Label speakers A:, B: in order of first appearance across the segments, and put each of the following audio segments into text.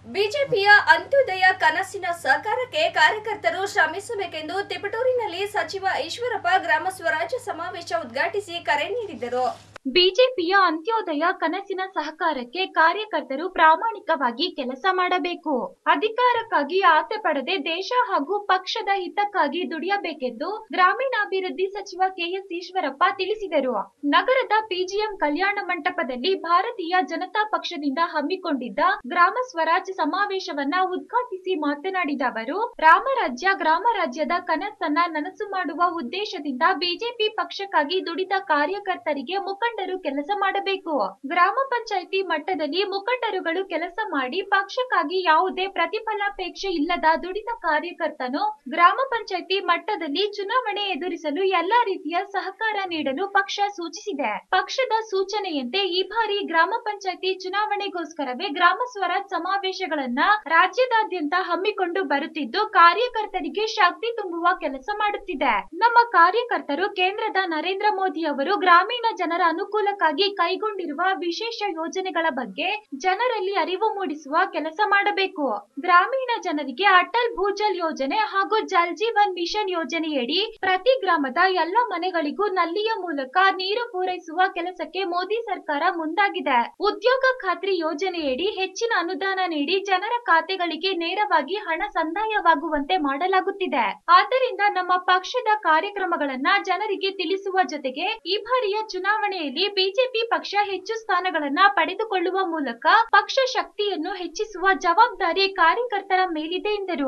A: ಬಿಜೆಪಿಯ ಅಂತ್ಯೋದಯ ಕನಸಿನ ಸಾಕಾರಕ್ಕೆ ಕಾರ್ಯಕರ್ತರು ಶ್ರಮಿಸಬೇಕೆಂದು ತಿಪಟೂರಿನಲ್ಲಿ ಸಚಿವ ಈಶ್ವರಪ್ಪ ಗ್ರಾಮ ಸ್ವರಾಜ್ಯ ಸಮಾವೇಶ ಉದ್ಘಾಟಿಸಿ ಕರೆ ನೀಡಿದರು
B: ಬಿಜೆಪಿಯ ಅಂತ್ಯೋದಯ ಕನಸಿನ ಸಹಕಾರಕ್ಕೆ ಕಾರ್ಯಕರ್ತರು ಪ್ರಾಮಾಣಿಕವಾಗಿ ಕೆಲಸ ಮಾಡಬೇಕು ಅಧಿಕಾರಕ್ಕಾಗಿ ಆಸೆ ಪಡದೆ ದೇಶ ಹಾಗೂ ಪಕ್ಷದ ಹಿತಕ್ಕಾಗಿ ದುಡಿಯಬೇಕೆಂದು ಗ್ರಾಮೀಣಾಭಿವೃದ್ಧಿ ಸಚಿವ ಕೆಎಸ್ ಈಶ್ವರಪ್ಪ ತಿಳಿಸಿದರು ನಗರದ ಪಿಜಿಎಂ ಕಲ್ಯಾಣ ಮಂಟಪದಲ್ಲಿ ಭಾರತೀಯ ಜನತಾ ಪಕ್ಷದಿಂದ ಹಮ್ಮಿಕೊಂಡಿದ್ದ ಗ್ರಾಮ ಸ್ವರಾಜ್ ಸಮಾವೇಶವನ್ನ ಉದ್ಘಾಟಿಸಿ ಮಾತನಾಡಿದ ಅವರು ರಾಮರಾಜ್ಯ ಗ್ರಾಮ ರಾಜ್ಯದ ಕನಸನ್ನ ನನಸು ಮಾಡುವ ಉದ್ದೇಶದಿಂದ ಬಿಜೆಪಿ ಪಕ್ಷಕ್ಕಾಗಿ ದುಡಿದ ಕಾರ್ಯಕರ್ತರಿಗೆ ಮುಖಂಡರು ಕೆಲಸ ಮಾಡಬೇಕು ಗ್ರಾಮ ಪಂಚಾಯಿತಿ ಮಟ್ಟದಲ್ಲಿ ಮುಖಂಡರುಗಳು ಕೆಲಸ ಮಾಡಿ ಪಕ್ಷಕ್ಕಾಗಿ ಯಾವುದೇ ಪ್ರತಿಫಲಾಪೇಕ್ಷೆ ಇಲ್ಲದ ದುಡಿದ ಕಾರ್ಯಕರ್ತನು ಗ್ರಾಮ ಪಂಚಾಯಿತಿ ಮಟ್ಟದಲ್ಲಿ ಚುನಾವಣೆ ಎದುರಿಸಲು ಎಲ್ಲಾ ರೀತಿಯ ಸಹಕಾರ ನೀಡಲು ಪಕ್ಷ ಸೂಚಿಸಿದೆ ಪಕ್ಷದ ಸೂಚನೆಯಂತೆ ಈ ಬಾರಿ ಗ್ರಾಮ ಪಂಚಾಯಿತಿ ಚುನಾವಣೆಗೋಸ್ಕರವೇ ಗ್ರಾಮ ಸ್ವರಾಜ್ ಸಮಾವೇಶಗಳನ್ನ ರಾಜ್ಯದಾದ್ಯಂತ ಹಮ್ಮಿಕೊಂಡು ಬರುತ್ತಿದ್ದು ಕಾರ್ಯಕರ್ತರಿಗೆ ಶಕ್ತಿ ತುಂಬುವ ಕೆಲಸ ಮಾಡುತ್ತಿದೆ ನಮ್ಮ ಕಾರ್ಯಕರ್ತರು ಕೇಂದ್ರದ ನರೇಂದ್ರ ಮೋದಿ ಅವರು ಗ್ರಾಮೀಣ ಜನರ ಅನುಕೂಲಕ್ಕಾಗಿ ಕೈಗೊಂಡಿರುವ ವಿಶೇಷ ಯೋಜನೆಗಳ ಬಗ್ಗೆ ಜನರಲ್ಲಿ ಅರಿವು ಮೂಡಿಸುವ ಕೆಲಸ ಮಾಡಬೇಕು ಗ್ರಾಮೀಣ ಜನರಿಗೆ ಅಟಲ್ ಭೂಜಲ್ ಯೋಜನೆ ಹಾಗೂ ಜಲ್ ಜೀವನ್ ಮಿಷನ್ ಯೋಜನೆಯಡಿ ಪ್ರತಿ ಗ್ರಾಮದ ಎಲ್ಲ ಮನೆಗಳಿಗೂ ನಲ್ಲಿಯ ಮೂಲಕ ನೀರು ಪೂರೈಸುವ ಕೆಲಸಕ್ಕೆ ಮೋದಿ ಸರ್ಕಾರ ಮುಂದಾಗಿದೆ ಉದ್ಯೋಗ ಖಾತ್ರಿ ಯೋಜನೆಯಡಿ ಹೆಚ್ಚಿನ ಅನುದಾನ ನೀಡಿ ಜನರ ಖಾತೆಗಳಿಗೆ ನೇರವಾಗಿ ಹಣ ಸಂದಾಯವಾಗುವಂತೆ ಮಾಡಲಾಗುತ್ತಿದೆ ಆದ್ದರಿಂದ ನಮ್ಮ ಪಕ್ಷದ ಕಾರ್ಯಕ್ರಮಗಳನ್ನ ಜನರಿಗೆ ತಿಳಿಸುವ ಜೊತೆಗೆ ಈ ಬಾರಿಯ ಚುನಾವಣೆಯಲ್ಲಿ ಬಿಜೆಪಿ ಪಕ್ಷ ಹೆಚ್ಚು ಸ್ಥಾನಗಳನ್ನ ಪಡೆದುಕೊಳ್ಳುವ ಮೂಲಕ ಪಕ್ಷ ಶಕ್ತಿಯನ್ನು ಹೆಚ್ಚಿಸುವ ಜವಾಬ್ದಾರಿ ಕಾರ್ಯಕರ್ತರ ಮೇಲಿದೆ ಎಂದರು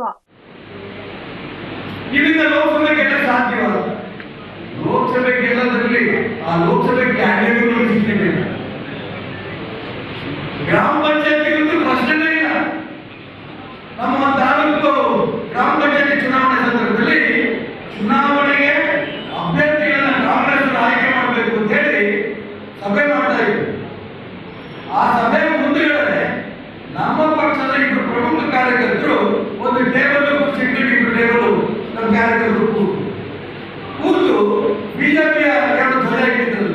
C: ಇದರಿಂದ ಲೋಕಸಭೆ ಗೆಲ್ಲ ಸಾಧ್ಯವಲ್ಲ ಲೋಕಸಭೆ ಗೆಲ್ಲೋದ್ರಲ್ಲಿ ಆ ಲೋಕಸಭೆ ಕ್ಯಾಂಡಿಡೇಟ್ಗಳು ಸಿಗ್ತಿದೆ ಗ್ರಾಮ ಪಂಚಾಯತಿಗಂತೂ ಪ್ರಶ್ನೆನೇ ಇಲ್ಲ ನಮ್ಮ ತಾಲೂಕು ಗ್ರಾಮ ಪಂಚಾಯತಿ ಚುನಾವಣೆ ಸಂದರ್ಭದಲ್ಲಿ ಚುನಾವಣೆಗೆ ಅಭ್ಯರ್ಥಿಗಳನ್ನ ಕಾಂಗ್ರೆಸ್ ಆಯ್ಕೆ ಮಾಡಬೇಕು ಅಂತ ಹೇಳಿ ಸಭೆ ಮಾಡ್ತಾ ಇದ್ರು ಆ ಸಭೆ ಮುಂದುಗಡೆ ನಮ್ಮ ಪಕ್ಷದ ಇಬ್ಬರು ಪ್ರಮುಖ ಕಾರ್ಯಕರ್ತರು ಒಂದು ಟೇಬಲ್ ಸಿಟ್ಟು ಇಬ್ಬರು ಟೇಬಲ್ ನಮ್ಮ ಕಾರ್ಯಕರ್ತರು ಕೂತು ಕೂತು ಬಿಜೆಪಿಯ ಎರಡು ಧ್ವಜ ಇಟ್ಟಿದ್ರು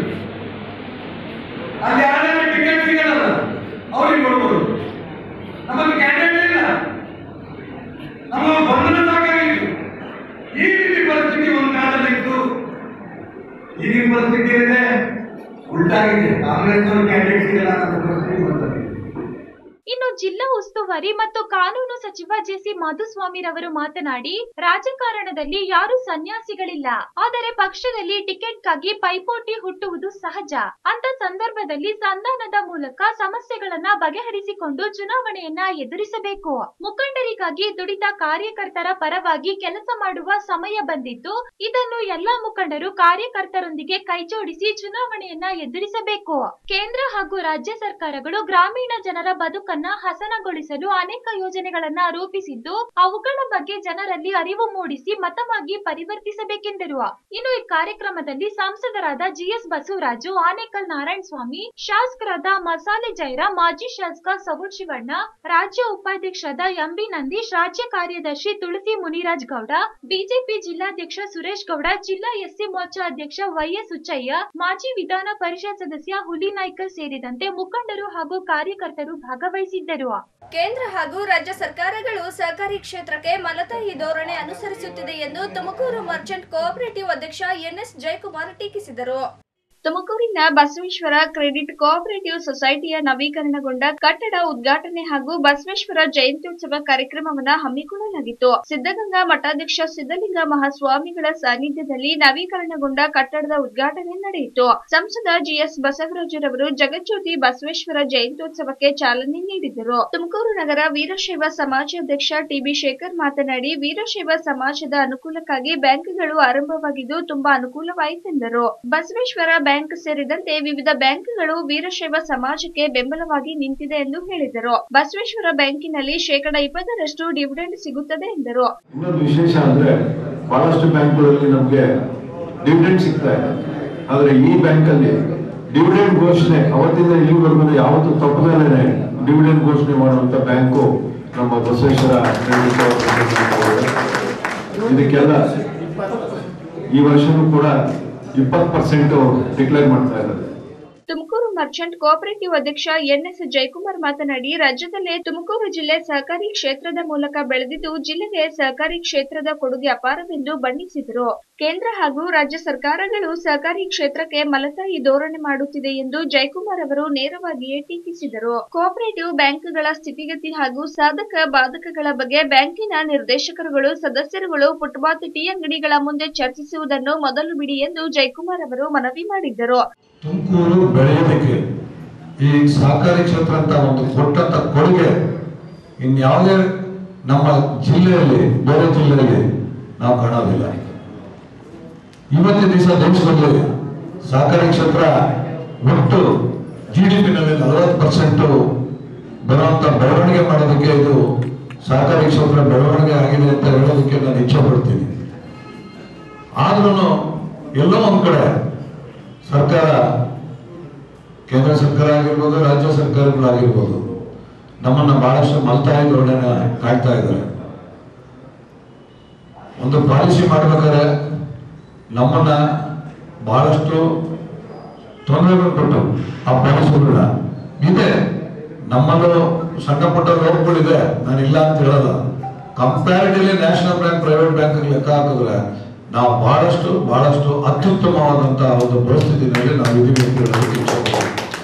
C: ಅಲ್ಲಿ ಯಾರ್ಯಾರು ಟಿಕೆಟ್ ಸಿಗಲ್ಲ ಅವ್ರಿಗೆ ಕೊಡ್ಬೋದು ನಮಗೆ ಕ್ಯಾಂಡಿಡೇಟ್ ಇಲ್ಲ ನಮ್ಮ ಬಂಧನ ಸಾಕಾಗಿತ್ತು ಈ ರೀತಿ ಪರಿಸ್ಥಿತಿ ಒಂದು ಕಾಲದಲ್ಲಿ ಇತ್ತು ಈಗಿನ ಪರಿಸ್ಥಿತಿ ಏನಿದೆ ಉಲ್ಟಾಗಿದೆ ಕಾಂಗ್ರೆಸ್ನವ್ರು ಕ್ಯಾಂಡಿಡೇಟ್ ಸಿಗಲ್ಲ ಅನ್ನೋ ಪರಿಸ್ಥಿತಿ ಬಂದಿದೆ
B: ಇನ್ನು ಜಿಲ್ಲಾ ಉಸ್ತುವಾರಿ ಮತ್ತು ಕಾನೂನು ಸಚಿವ ಜೆಸಿ ಮಾಧುಸ್ವಾಮಿರವರು ಮಾತನಾಡಿ ರಾಜಕಾರಣದಲ್ಲಿ ಯಾರು ಸನ್ಯಾಸಿಗಳಿಲ್ಲ ಆದರೆ ಪಕ್ಷದಲ್ಲಿ ಟಿಕೆಟ್ಗಾಗಿ ಪೈಪೋಟಿ ಹುಟ್ಟುವುದು ಸಹಜ ಅಂತ ಸಂದರ್ಭದಲ್ಲಿ ಸಂಧಾನದ ಮೂಲಕ ಸಮಸ್ಯೆಗಳನ್ನ ಬಗೆಹರಿಸಿಕೊಂಡು ಚುನಾವಣೆಯನ್ನ ಎದುರಿಸಬೇಕು ಮುಖಂಡರಿಗಾಗಿ ದುಡಿದ ಕಾರ್ಯಕರ್ತರ ಪರವಾಗಿ ಕೆಲಸ ಮಾಡುವ ಸಮಯ ಬಂದಿದ್ದು ಇದನ್ನು ಎಲ್ಲಾ ಮುಖಂಡರು ಕಾರ್ಯಕರ್ತರೊಂದಿಗೆ ಕೈಜೋಡಿಸಿ ಚುನಾವಣೆಯನ್ನ ಎದುರಿಸಬೇಕು ಕೇಂದ್ರ ಹಾಗೂ ರಾಜ್ಯ ಸರ್ಕಾರಗಳು ಗ್ರಾಮೀಣ ಜನರ ಬದುಕನ್ನ ಹಸನಗೊಳಿಸಲು ಅನೇಕ ಯೋಜನೆಗಳನ್ನ ರೂಪಿಸಿದ್ದು ಅವುಗಳ ಬಗ್ಗೆ ಜನರಲ್ಲಿ ಅರಿವು ಮೂಡಿಸಿ ಮತವಾಗಿ ಪರಿವರ್ತಿಸಬೇಕೆಂದರು ಇನ್ನು ಈ ಕಾರ್ಯಕ್ರಮದಲ್ಲಿ ಸಂಸದರಾದ ಜಿಎಸ್ ಬಸವರಾಜು ಆನೇಕಲ್ ನಾರಾಯಣ ಸ್ವಾಮಿ ಶಾಸಕರಾದ ಮಸಾಲೆ ಜೈರ ಮಾಜಿ ಶಾಸಕ ಸಗುಣ್ ಶಿವಣ್ಣ ರಾಜ್ಯ ಉಪಾಧ್ಯಕ್ಷರಾದ ಎಂಬಿ ನಂದೀಶ್ ರಾಜ್ಯ ಕಾರ್ಯದರ್ಶಿ ತುಳಸಿ ಮುನಿರಾಜ್ ಗೌಡ ಬಿಜೆಪಿ ಜಿಲ್ಲಾಧ್ಯಕ್ಷ ಸುರೇಶ್ ಗೌಡ ಜಿಲ್ಲಾ ಎಸ್ಸಿ ಮೋರ್ಚಾ ಅಧ್ಯಕ್ಷ ವೈಎಸ್ ಹುಚ್ಚಯ್ಯ ಮಾಜಿ ವಿಧಾನ ಪರಿಷತ್ ಸದಸ್ಯ ಹುಲಿನಾಯ್ಕರ್ ಸೇರಿದಂತೆ ಮುಖಂಡರು ಹಾಗೂ ಕಾರ್ಯಕರ್ತರು ಭಾಗವಹಿಸಿದ್ದರು
A: ಕೇಂದ್ರ ಹಾಗೂ ರಾಜ್ಯ ಸರ್ಕಾರಗಳು ಸಹಕಾರಿ ಕ್ಷೇತ್ರಕ್ಕೆ ಮಲತಾಯಿ ಧೋರಣೆ ಅನುಸರಿಸುತ್ತಿದೆ ಎಂದು ತುಮಕೂರು ಮರ್ಚೆಂಟ್ ಕೋಆಪರೇಟಿವ್ ಅಧ್ಯಕ್ಷ ಎನ್ಎಸ್ ಜಯಕುಮಾರ್ ಟೀಕಿಸಿದರು
B: ತುಮಕೂರಿನ ಬಸವೇಶ್ವರ ಕ್ರೆಡಿಟ್ ಕೋಆಪರೇಟಿವ್ ಸೊಸೈಟಿಯ ನವೀಕರಣಗೊಂಡ ಕಟ್ಟಡ ಉದ್ಘಾಟನೆ ಹಾಗೂ ಬಸವೇಶ್ವರ ಜಯಂತ್ಯುತ್ಸವ ಕಾರ್ಯಕ್ರಮವನ್ನು ಹಮ್ಮಿಕೊಳ್ಳಲಾಗಿತ್ತು ಸಿದ್ದಗಂಗಾ ಮಠಾಧ್ಯಕ್ಷ ಸಿದ್ದಲಿಂಗ ಮಹಾಸ್ವಾಮಿಗಳ ಸಾನ್ನಿಧ್ಯದಲ್ಲಿ ನವೀಕರಣಗೊಂಡ ಕಟ್ಟಡದ ಉದ್ಘಾಟನೆ ನಡೆಯಿತು ಸಂಸದ ಜಿಎಸ್ ಬಸವರಾಜರವರು ಜಗಜ್ಯೋತಿ ಬಸವೇಶ್ವರ ಜಯಂತ್ಯುತ್ಸವಕ್ಕೆ ಚಾಲನೆ ನೀಡಿದರು ತುಮಕೂರು ನಗರ ವೀರಶೈವ ಸಮಾಜಾಧ್ಯಕ್ಷ ಟಿಬಿ ಶೇಖರ್ ಮಾತನಾಡಿ ವೀರಶೈವ ಸಮಾಜದ ಅನುಕೂಲಕ್ಕಾಗಿ ಬ್ಯಾಂಕ್ಗಳು ಆರಂಭವಾಗಿದ್ದು ತುಂಬಾ ಅನುಕೂಲವಾಯಿತೆಂದರು ಬಸವೇಶ್ವರ ಬ್ಯಾಂಕ್ ಸೇರಿದಂತೆ ವಿವಿಧ ಬ್ಯಾಂಕ್ಗಳು ವೀರಶೈವ ಸಮಾಜಕ್ಕೆ ಬೆಂಬಲವಾಗಿ ನಿಂತಿದೆ ಎಂದು ಹೇಳಿದರು ಬಸವೇಶ್ವರ ಬ್ಯಾಂಕಿನಲ್ಲಿ ಶೇಕಡ ಇಪ್ಪತ್ತರಷ್ಟು ಡಿವಿಡೆಂಡ್ ಸಿಗುತ್ತದೆ ಎಂದರು
D: ಇನ್ನೊಂದು ವಿಶೇಷ ಅಂದ್ರೆ ಬಹಳಷ್ಟು ಬ್ಯಾಂಕ್ಗಳಲ್ಲಿ ನಮಗೆ ಡಿವಿಡೆಂಡ್ ಸಿಗ್ತಾ ಇದೆ ಆದ್ರೆ ಈ ಬ್ಯಾಂಕ್ ಅಲ್ಲಿ ಡಿವಿಡೆಂಡ್ ಘೋಷಣೆ ಅವತ್ತಿಂದ ಇಲ್ಲಿವರೆಗೂ ಯಾವತ್ತೂ ತಪ್ಪದೇನೆ ಡಿವಿಡೆಂಡ್ ಘೋಷಣೆ ಮಾಡುವಂತ ಬ್ಯಾಂಕು ನಮ್ಮ ಬಸವೇಶ್ವರ ಕ್ರೆಡಿಟ್ ಕೋಆಪರೇಟಿವ್ ಬ್ಯಾಂಕ್. ಇದಕ್ಕೆಲ್ಲ ಈ ವರ್ಷನೂ ಕೂಡ ಇಪ್ಪತ್ತು ಪರ್ಸೆಂಟ್ ಡಿಕ್ಲೇರ್ ಮಾಡ್ತಾ ಇದ್ದಾರೆ
B: ತುಮಕೂರು
A: ಮರ್ಚೆಂಟ್ ಕೋಆಪರೇಟಿವ್ ಅಧ್ಯಕ್ಷ ಎನ್ಎಸ್ ಜಯಕುಮಾರ್ ಮಾತನಾಡಿ ರಾಜ್ಯದಲ್ಲೇ ತುಮಕೂರು ಜಿಲ್ಲೆ ಸಹಕಾರಿ ಕ್ಷೇತ್ರದ ಮೂಲಕ ಬೆಳೆದಿದ್ದು ಜಿಲ್ಲೆಗೆ ಸಹಕಾರಿ ಕ್ಷೇತ್ರದ ಕೊಡುಗೆ ಅಪಾರವೆಂದು ಬಣ್ಣಿಸಿದರು ಕೇಂದ್ರ ಹಾಗೂ ರಾಜ್ಯ ಸರ್ಕಾರಗಳು ಸಹಕಾರಿ ಕ್ಷೇತ್ರಕ್ಕೆ ಮಲತಾಯಿ ಧೋರಣೆ ಮಾಡುತ್ತಿದೆ ಎಂದು ಜಯಕುಮಾರ್ ಅವರು ನೇರವಾಗಿಯೇ ಟೀಕಿಸಿದರು ಕೋಆಪರೇಟಿವ್ ಬ್ಯಾಂಕ್ಗಳ ಸ್ಥಿತಿಗತಿ ಹಾಗೂ ಸಾಧಕ ಬಾಧಕಗಳ ಬಗ್ಗೆ ಬ್ಯಾಂಕಿನ ನಿರ್ದೇಶಕರುಗಳು ಸದಸ್ಯರುಗಳು ಫುಟ್ಪಾತ್ ಟೀ ಅಂಗಡಿಗಳ ಮುಂದೆ ಚರ್ಚಿಸುವುದನ್ನು ಮೊದಲು ಬಿಡಿ ಎಂದು ಜಯಕುಮಾರ್ ಅವರು ಮನವಿ ಮಾಡಿದ್ದರು
D: ತುಮಕೂರು ಬೆಳೆಯೋದಕ್ಕೆ ಈ ಸಹಕಾರಿ ಕ್ಷೇತ್ರ ಅಂತ ಒಂದು ಕೊಟ್ಟಂತ ಕೊಡುಗೆ ಇನ್ಯಾವುದೇ ನಮ್ಮ ಜಿಲ್ಲೆಯಲ್ಲಿ ಬೇರೆ ಜಿಲ್ಲೆಯಲ್ಲಿ ನಾವು ಕಾಣೋದಿಲ್ಲ ಇವತ್ತಿನ ದಿವಸ ದೇಶದಲ್ಲಿ ಸಹಕಾರಿ ಕ್ಷೇತ್ರ ಒಟ್ಟು ಜಿ ಡಿ ಪಿನಲ್ಲಿ ನಲವತ್ತು ಪರ್ಸೆಂಟ್ ಬರುವಂತ ಬೆಳವಣಿಗೆ ಮಾಡೋದಕ್ಕೆ ಇದು ಸಹಕಾರಿ ಕ್ಷೇತ್ರ ಬೆಳವಣಿಗೆ ಆಗಿದೆ ಅಂತ ಹೇಳೋದಕ್ಕೆ ನಾನು ಇಚ್ಛೆ ಪಡ್ತೀನಿ ಆದ್ರೂ ಎಲ್ಲೋ ಒಂದ್ ಕಡೆ ಸರ್ಕಾರ ಕೇಂದ್ರ ಸರ್ಕಾರ ಆಗಿರ್ಬೋದು ರಾಜ್ಯ ಸರ್ಕಾರಗಳಾಗಿರ್ಬೋದು ನಮ್ಮನ್ನ ಬಹಳಷ್ಟು ಮಲ್ತಾಯಿ ಧೋರಣೆನ ಕಾಡ್ತಾ ಇದ್ದಾರೆ ಒಂದು ಪಾಲಿಸಿ ಮಾಡ್ಬೇಕಾದ್ರೆ ನಮ್ಮನ್ನ ಬಹಳಷ್ಟು ತೊಂದರೆಗಳು ಕೊಟ್ಟು ಆ ಪಾಲಿಸಿಗಳನ್ನ ಇದೆ ನಮ್ಮಲ್ಲೂ ಸಣ್ಣ ಪುಟ್ಟ ಲೋಪಗಳಿದೆ ನಾನು ಇಲ್ಲ ಅಂತ ಹೇಳಲ್ಲ comparatively national bank private bank ಲೆಕ್ಕ ಹಾಕಿದ್ರೆ ನಾವು ಬಹಳಷ್ಟು ಬಹಳಷ್ಟು ಅತ್ಯುತ್ತಮವಾದಂತಹ ಒಂದು ಪರಿಸ್ಥಿತಿನಲ್ಲಿ ನಾವು ಇದೀವಿ ಅಂತ ಹೇಳೋದಕ್ಕೆ ಇಚ್ಛೆಪಡ್ತೀನಿ.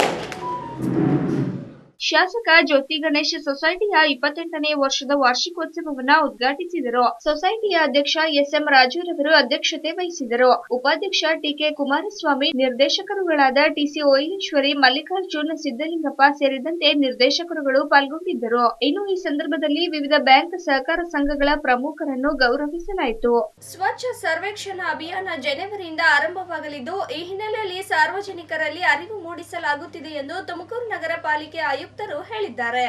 A: ಶಾಸಕ ಜ್ಯೋತಿ ಗಣೇಶ್ ಸೊಸೈಟಿಯ ಇಪ್ಪತ್ತೆಂಟನೇ ವರ್ಷದ ವಾರ್ಷಿಕೋತ್ಸವವನ್ನ ಉದ್ಘಾಟಿಸಿದರು ಸೊಸೈಟಿಯ ಅಧ್ಯಕ್ಷ ಎಸ್ಎಂ ರಾಜುರವರು ಅಧ್ಯಕ್ಷತೆ ವಹಿಸಿದರು ಉಪಾಧ್ಯಕ್ಷ ಟಿಕೆ ಕುಮಾರಸ್ವಾಮಿ ನಿರ್ದೇಶಕರುಗಳಾದ ಟಿಸಿ ಓಯೇಶ್ವರಿ ಮಲ್ಲಿಕಾರ್ಜುನ್ ಸಿದ್ದಲಿಂಗಪ್ಪ ಸೇರಿದಂತೆ ನಿರ್ದೇಶಕರುಗಳು ಪಾಲ್ಗೊಂಡಿದ್ದರು ಇನ್ನು ಈ ಸಂದರ್ಭದಲ್ಲಿ ವಿವಿಧ ಬ್ಯಾಂಕ್ ಸಹಕಾರ ಸಂಘಗಳ ಪ್ರಮುಖರನ್ನು ಗೌರವಿಸಲಾಯಿತು ಸ್ವಚ್ಛ ಸರ್ವೇಕ್ಷಣಾ ಅಭಿಯಾನ ಜನವರಿಯಿಂದ ಆರಂಭವಾಗಲಿದ್ದು ಈ ಹಿನ್ನೆಲೆಯಲ್ಲಿ ಸಾರ್ವಜನಿಕರಲ್ಲಿ ಅರಿವು ಮೂಡಿಸಲಾಗುತ್ತಿದೆ ಎಂದು ತುಮಕೂರು ನಗರ ಪಾಲಿಕೆ ಆಯುಕ್ತರು ಹೇಳಿದ್ದಾರೆ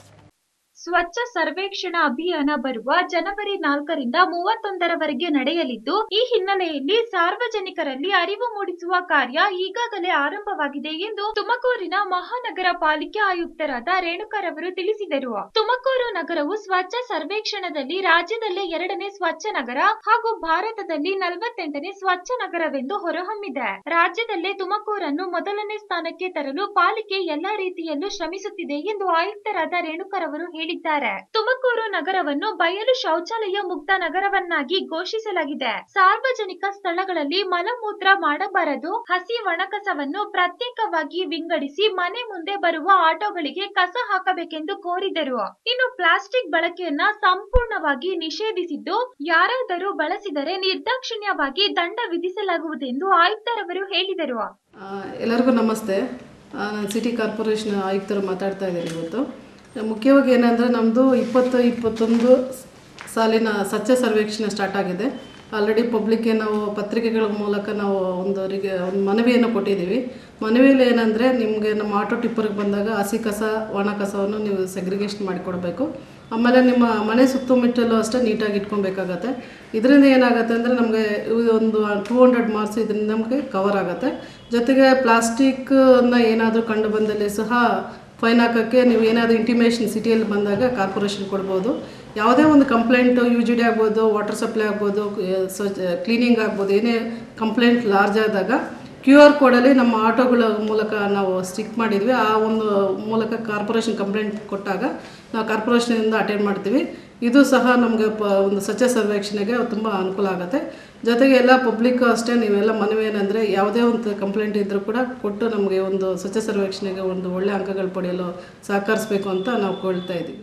B: ಸ್ವಚ್ಛ ಸರ್ವೇಕ್ಷಣಾ ಅಭಿಯಾನ ಬರುವ ಜನವರಿ ನಾಲ್ಕರಿಂದ ಮೂವತ್ತೊಂದರವರೆಗೆ ನಡೆಯಲಿದ್ದು ಈ ಹಿನ್ನೆಲೆಯಲ್ಲಿ ಸಾರ್ವಜನಿಕರಲ್ಲಿ ಅರಿವು ಮೂಡಿಸುವ ಕಾರ್ಯ ಈಗಾಗಲೇ ಆರಂಭವಾಗಿದೆ ಎಂದು ತುಮಕೂರಿನ ಮಹಾನಗರ ಪಾಲಿಕೆ ಆಯುಕ್ತರಾದ ರೇಣುಕರವರು ತಿಳಿಸಿದರು ತುಮಕೂರು ನಗರವು ಸ್ವಚ್ಛ ಸರ್ವೇಕ್ಷಣದಲ್ಲಿ ರಾಜ್ಯದಲ್ಲೇ ಎರಡನೇ ಸ್ವಚ್ಛ ನಗರ ಹಾಗೂ ಭಾರತದಲ್ಲಿ ನಲವತ್ತೆಂಟನೇ ಸ್ವಚ್ಛ ನಗರವೆಂದು ಹೊರಹೊಮ್ಮಿದೆ ರಾಜ್ಯದಲ್ಲೇ ತುಮಕೂರನ್ನು ಮೊದಲನೇ ಸ್ಥಾನಕ್ಕೆ ತರಲು ಪಾಲಿಕೆ ಎಲ್ಲಾ ರೀತಿಯಲ್ಲೂ ಶ್ರಮಿಸುತ್ತಿದೆ ಎಂದು ಆಯುಕ್ತರಾದ ರೇಣುಕರವರು ಹೇಳಿದ್ದಾರೆ ತುಮಕೂರು ನಗರವನ್ನು ಬಯಲು ಶೌಚಾಲಯ ಮುಕ್ತ ನಗರವನ್ನಾಗಿ ಘೋಷಿಸಲಾಗಿದೆ ಸಾರ್ವಜನಿಕ ಸ್ಥಳಗಳಲ್ಲಿ ಮಲಮೂತ್ರ ಮಾಡಬಾರದು ಹಸಿ ಒಣಕಸವನ್ನು ಪ್ರತ್ಯೇಕವಾಗಿ ವಿಂಗಡಿಸಿ ಮನೆ ಮುಂದೆ ಬರುವ ಆಟೋಗಳಿಗೆ ಕಸ ಹಾಕಬೇಕೆಂದು ಕೋರಿದರು ಇನ್ನು ಪ್ಲಾಸ್ಟಿಕ್ ಬಳಕೆಯನ್ನ ಸಂಪೂರ್ಣವಾಗಿ ನಿಷೇಧಿಸಿದ್ದು ಯಾರಾದರೂ ಬಳಸಿದರೆ ನಿರ್ದಾಕ್ಷಿಣ್ಯವಾಗಿ ದಂಡ ವಿಧಿಸಲಾಗುವುದೆಂದು ಆಯುಕ್ತರವರು ಹೇಳಿದರು
E: ಆ, ಎಲ್ಲರಿಗೂ ನಮಸ್ತೆ ಆ, ನಾನು ಸಿಟಿ ಕಾರ್ಪೊರೇಷನ್ ಆಯುಕ್ತರು ಮಾತಾಡ್ತಾ ಇದ್ದೀನಿ ಇವತ್ತು ಮುಖ್ಯವಾಗಿ ಏನಂದರೆ ನಮ್ಮದು ಇಪ್ಪತ್ತು ಇಪ್ಪತ್ತೊಂದು ಸಾಲಿನ ಸ್ವಚ್ಛ ಸರ್ವೇಕ್ಷಣೆ ಸ್ಟಾರ್ಟ್ ಆಗಿದೆ ಆಲ್ರೆಡಿ ಪಬ್ಲಿಕ್ಗೆ ನಾವು ಪತ್ರಿಕೆಗಳ ಮೂಲಕ ನಾವು ಒಂದು ಅವರಿಗೆ ಒಂದು ಮನವಿಯನ್ನು ಕೊಟ್ಟಿದ್ದೀವಿ ಮನವಿಯಲ್ಲಿ ಏನಂದರೆ ನಿಮಗೆ ನಮ್ಮ ಆಟೋ ಟಿಪ್ಪರ್ಗೆ ಬಂದಾಗ ಹಸಿ ಕಸ ಒಣ ಕಸವನ್ನು ನೀವು ಸೆಗ್ರಿಗೇಷನ್ ಮಾಡಿಕೊಡ್ಬೇಕು ಆಮೇಲೆ ನಿಮ್ಮ ಮನೆ ಸುತ್ತಮುತ್ತಲೂ ಅಷ್ಟೇ ನೀಟಾಗಿ ಇಟ್ಕೊಬೇಕಾಗತ್ತೆ ಇದರಿಂದ ಏನಾಗುತ್ತೆ ಅಂದರೆ ನಮಗೆ ಒಂದು ಟೂ ಹಂಡ್ರೆಡ್ ಮಾರ್ಕ್ಸ್ ಇದರಿಂದ ನಮಗೆ ಕವರ್ ಆಗುತ್ತೆ ಜೊತೆಗೆ ಪ್ಲಾಸ್ಟಿಕ್ನ ಏನಾದರೂ ಕಂಡು ಬಂದಲ್ಲಿ ಸಹ ಫೈನ್ ಹಾಕೋಕ್ಕೆ ನೀವು ಏನಾದರೂ ಇಂಟಿಮೇಷನ್ ಸಿಟಿಯಲ್ಲಿ ಬಂದಾಗ ಕಾರ್ಪೊರೇಷನ್ ಕೊಡ್ಬೋದು ಯಾವುದೇ ಒಂದು ಕಂಪ್ಲೇಂಟು ಯು ಜಿ ಡಿ ಆಗ್ಬೋದು ವಾಟರ್ ಸಪ್ಲೈ ಆಗ್ಬೋದು ಸ್ವಚ್ಛ ಕ್ಲೀನಿಂಗ್ ಆಗ್ಬೋದು ಏನೇ ಕಂಪ್ಲೇಂಟ್ ಲಾರ್ಜ್ ಆದಾಗ ಕ್ಯೂ ಆರ್ ಕೋಡಲ್ಲಿ ನಮ್ಮ ಆಟೋಗಳ ಮೂಲಕ ನಾವು ಸ್ಟಿಕ್ ಮಾಡಿದ್ವಿ ಆ ಒಂದು ಮೂಲಕ ಕಾರ್ಪೊರೇಷನ್ ಕಂಪ್ಲೇಂಟ್ ಕೊಟ್ಟಾಗ ನಾವು ಕಾರ್ಪೊರೇಷನಿಂದ ಅಟೆಂಡ್ ಮಾಡ್ತೀವಿ ಇದು ಸಹ ನಮಗೆ ಪ ಒಂದು ಸ್ವಚ್ಛ ಸರ್ವೇಕ್ಷಣೆಗೆ ತುಂಬ ಅನುಕೂಲ ಆಗುತ್ತೆ ಜೊತೆಗೆ ಎಲ್ಲ ಪಬ್ಲಿಕ್ ಅಷ್ಟೇ ನೀವೆಲ್ಲ ಮನವಿ ಏನಂದರೆ ಯಾವುದೇ ಒಂದು ಕಂಪ್ಲೇಂಟ್ ಇದ್ದರೂ ಕೂಡ ಕೊಟ್ಟು ನಮಗೆ ಒಂದು ಸ್ವಚ್ಛ ಸರ್ವೇಕ್ಷಣೆಗೆ ಒಂದು ಒಳ್ಳೆ ಅಂಕಗಳು ಪಡೆಯಲು ಸಹಕರಿಸಬೇಕು ಅಂತ ನಾವು ಕೊಳ್ತಾ ಇದ್ದೀವಿ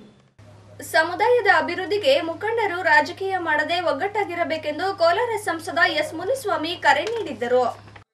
A: ಸಮುದಾಯದ ಅಭಿವೃದ್ಧಿಗೆ ಮುಖಂಡರು ರಾಜಕೀಯ ಮಾಡದೆ ಒಗ್ಗಟ್ಟಾಗಿರಬೇಕೆಂದು ಕೋಲಾರ ಸಂಸದ ಎಸ್ ಮುನಿಸ್ವಾಮಿ ಕರೆ ನೀಡಿದ್ದರು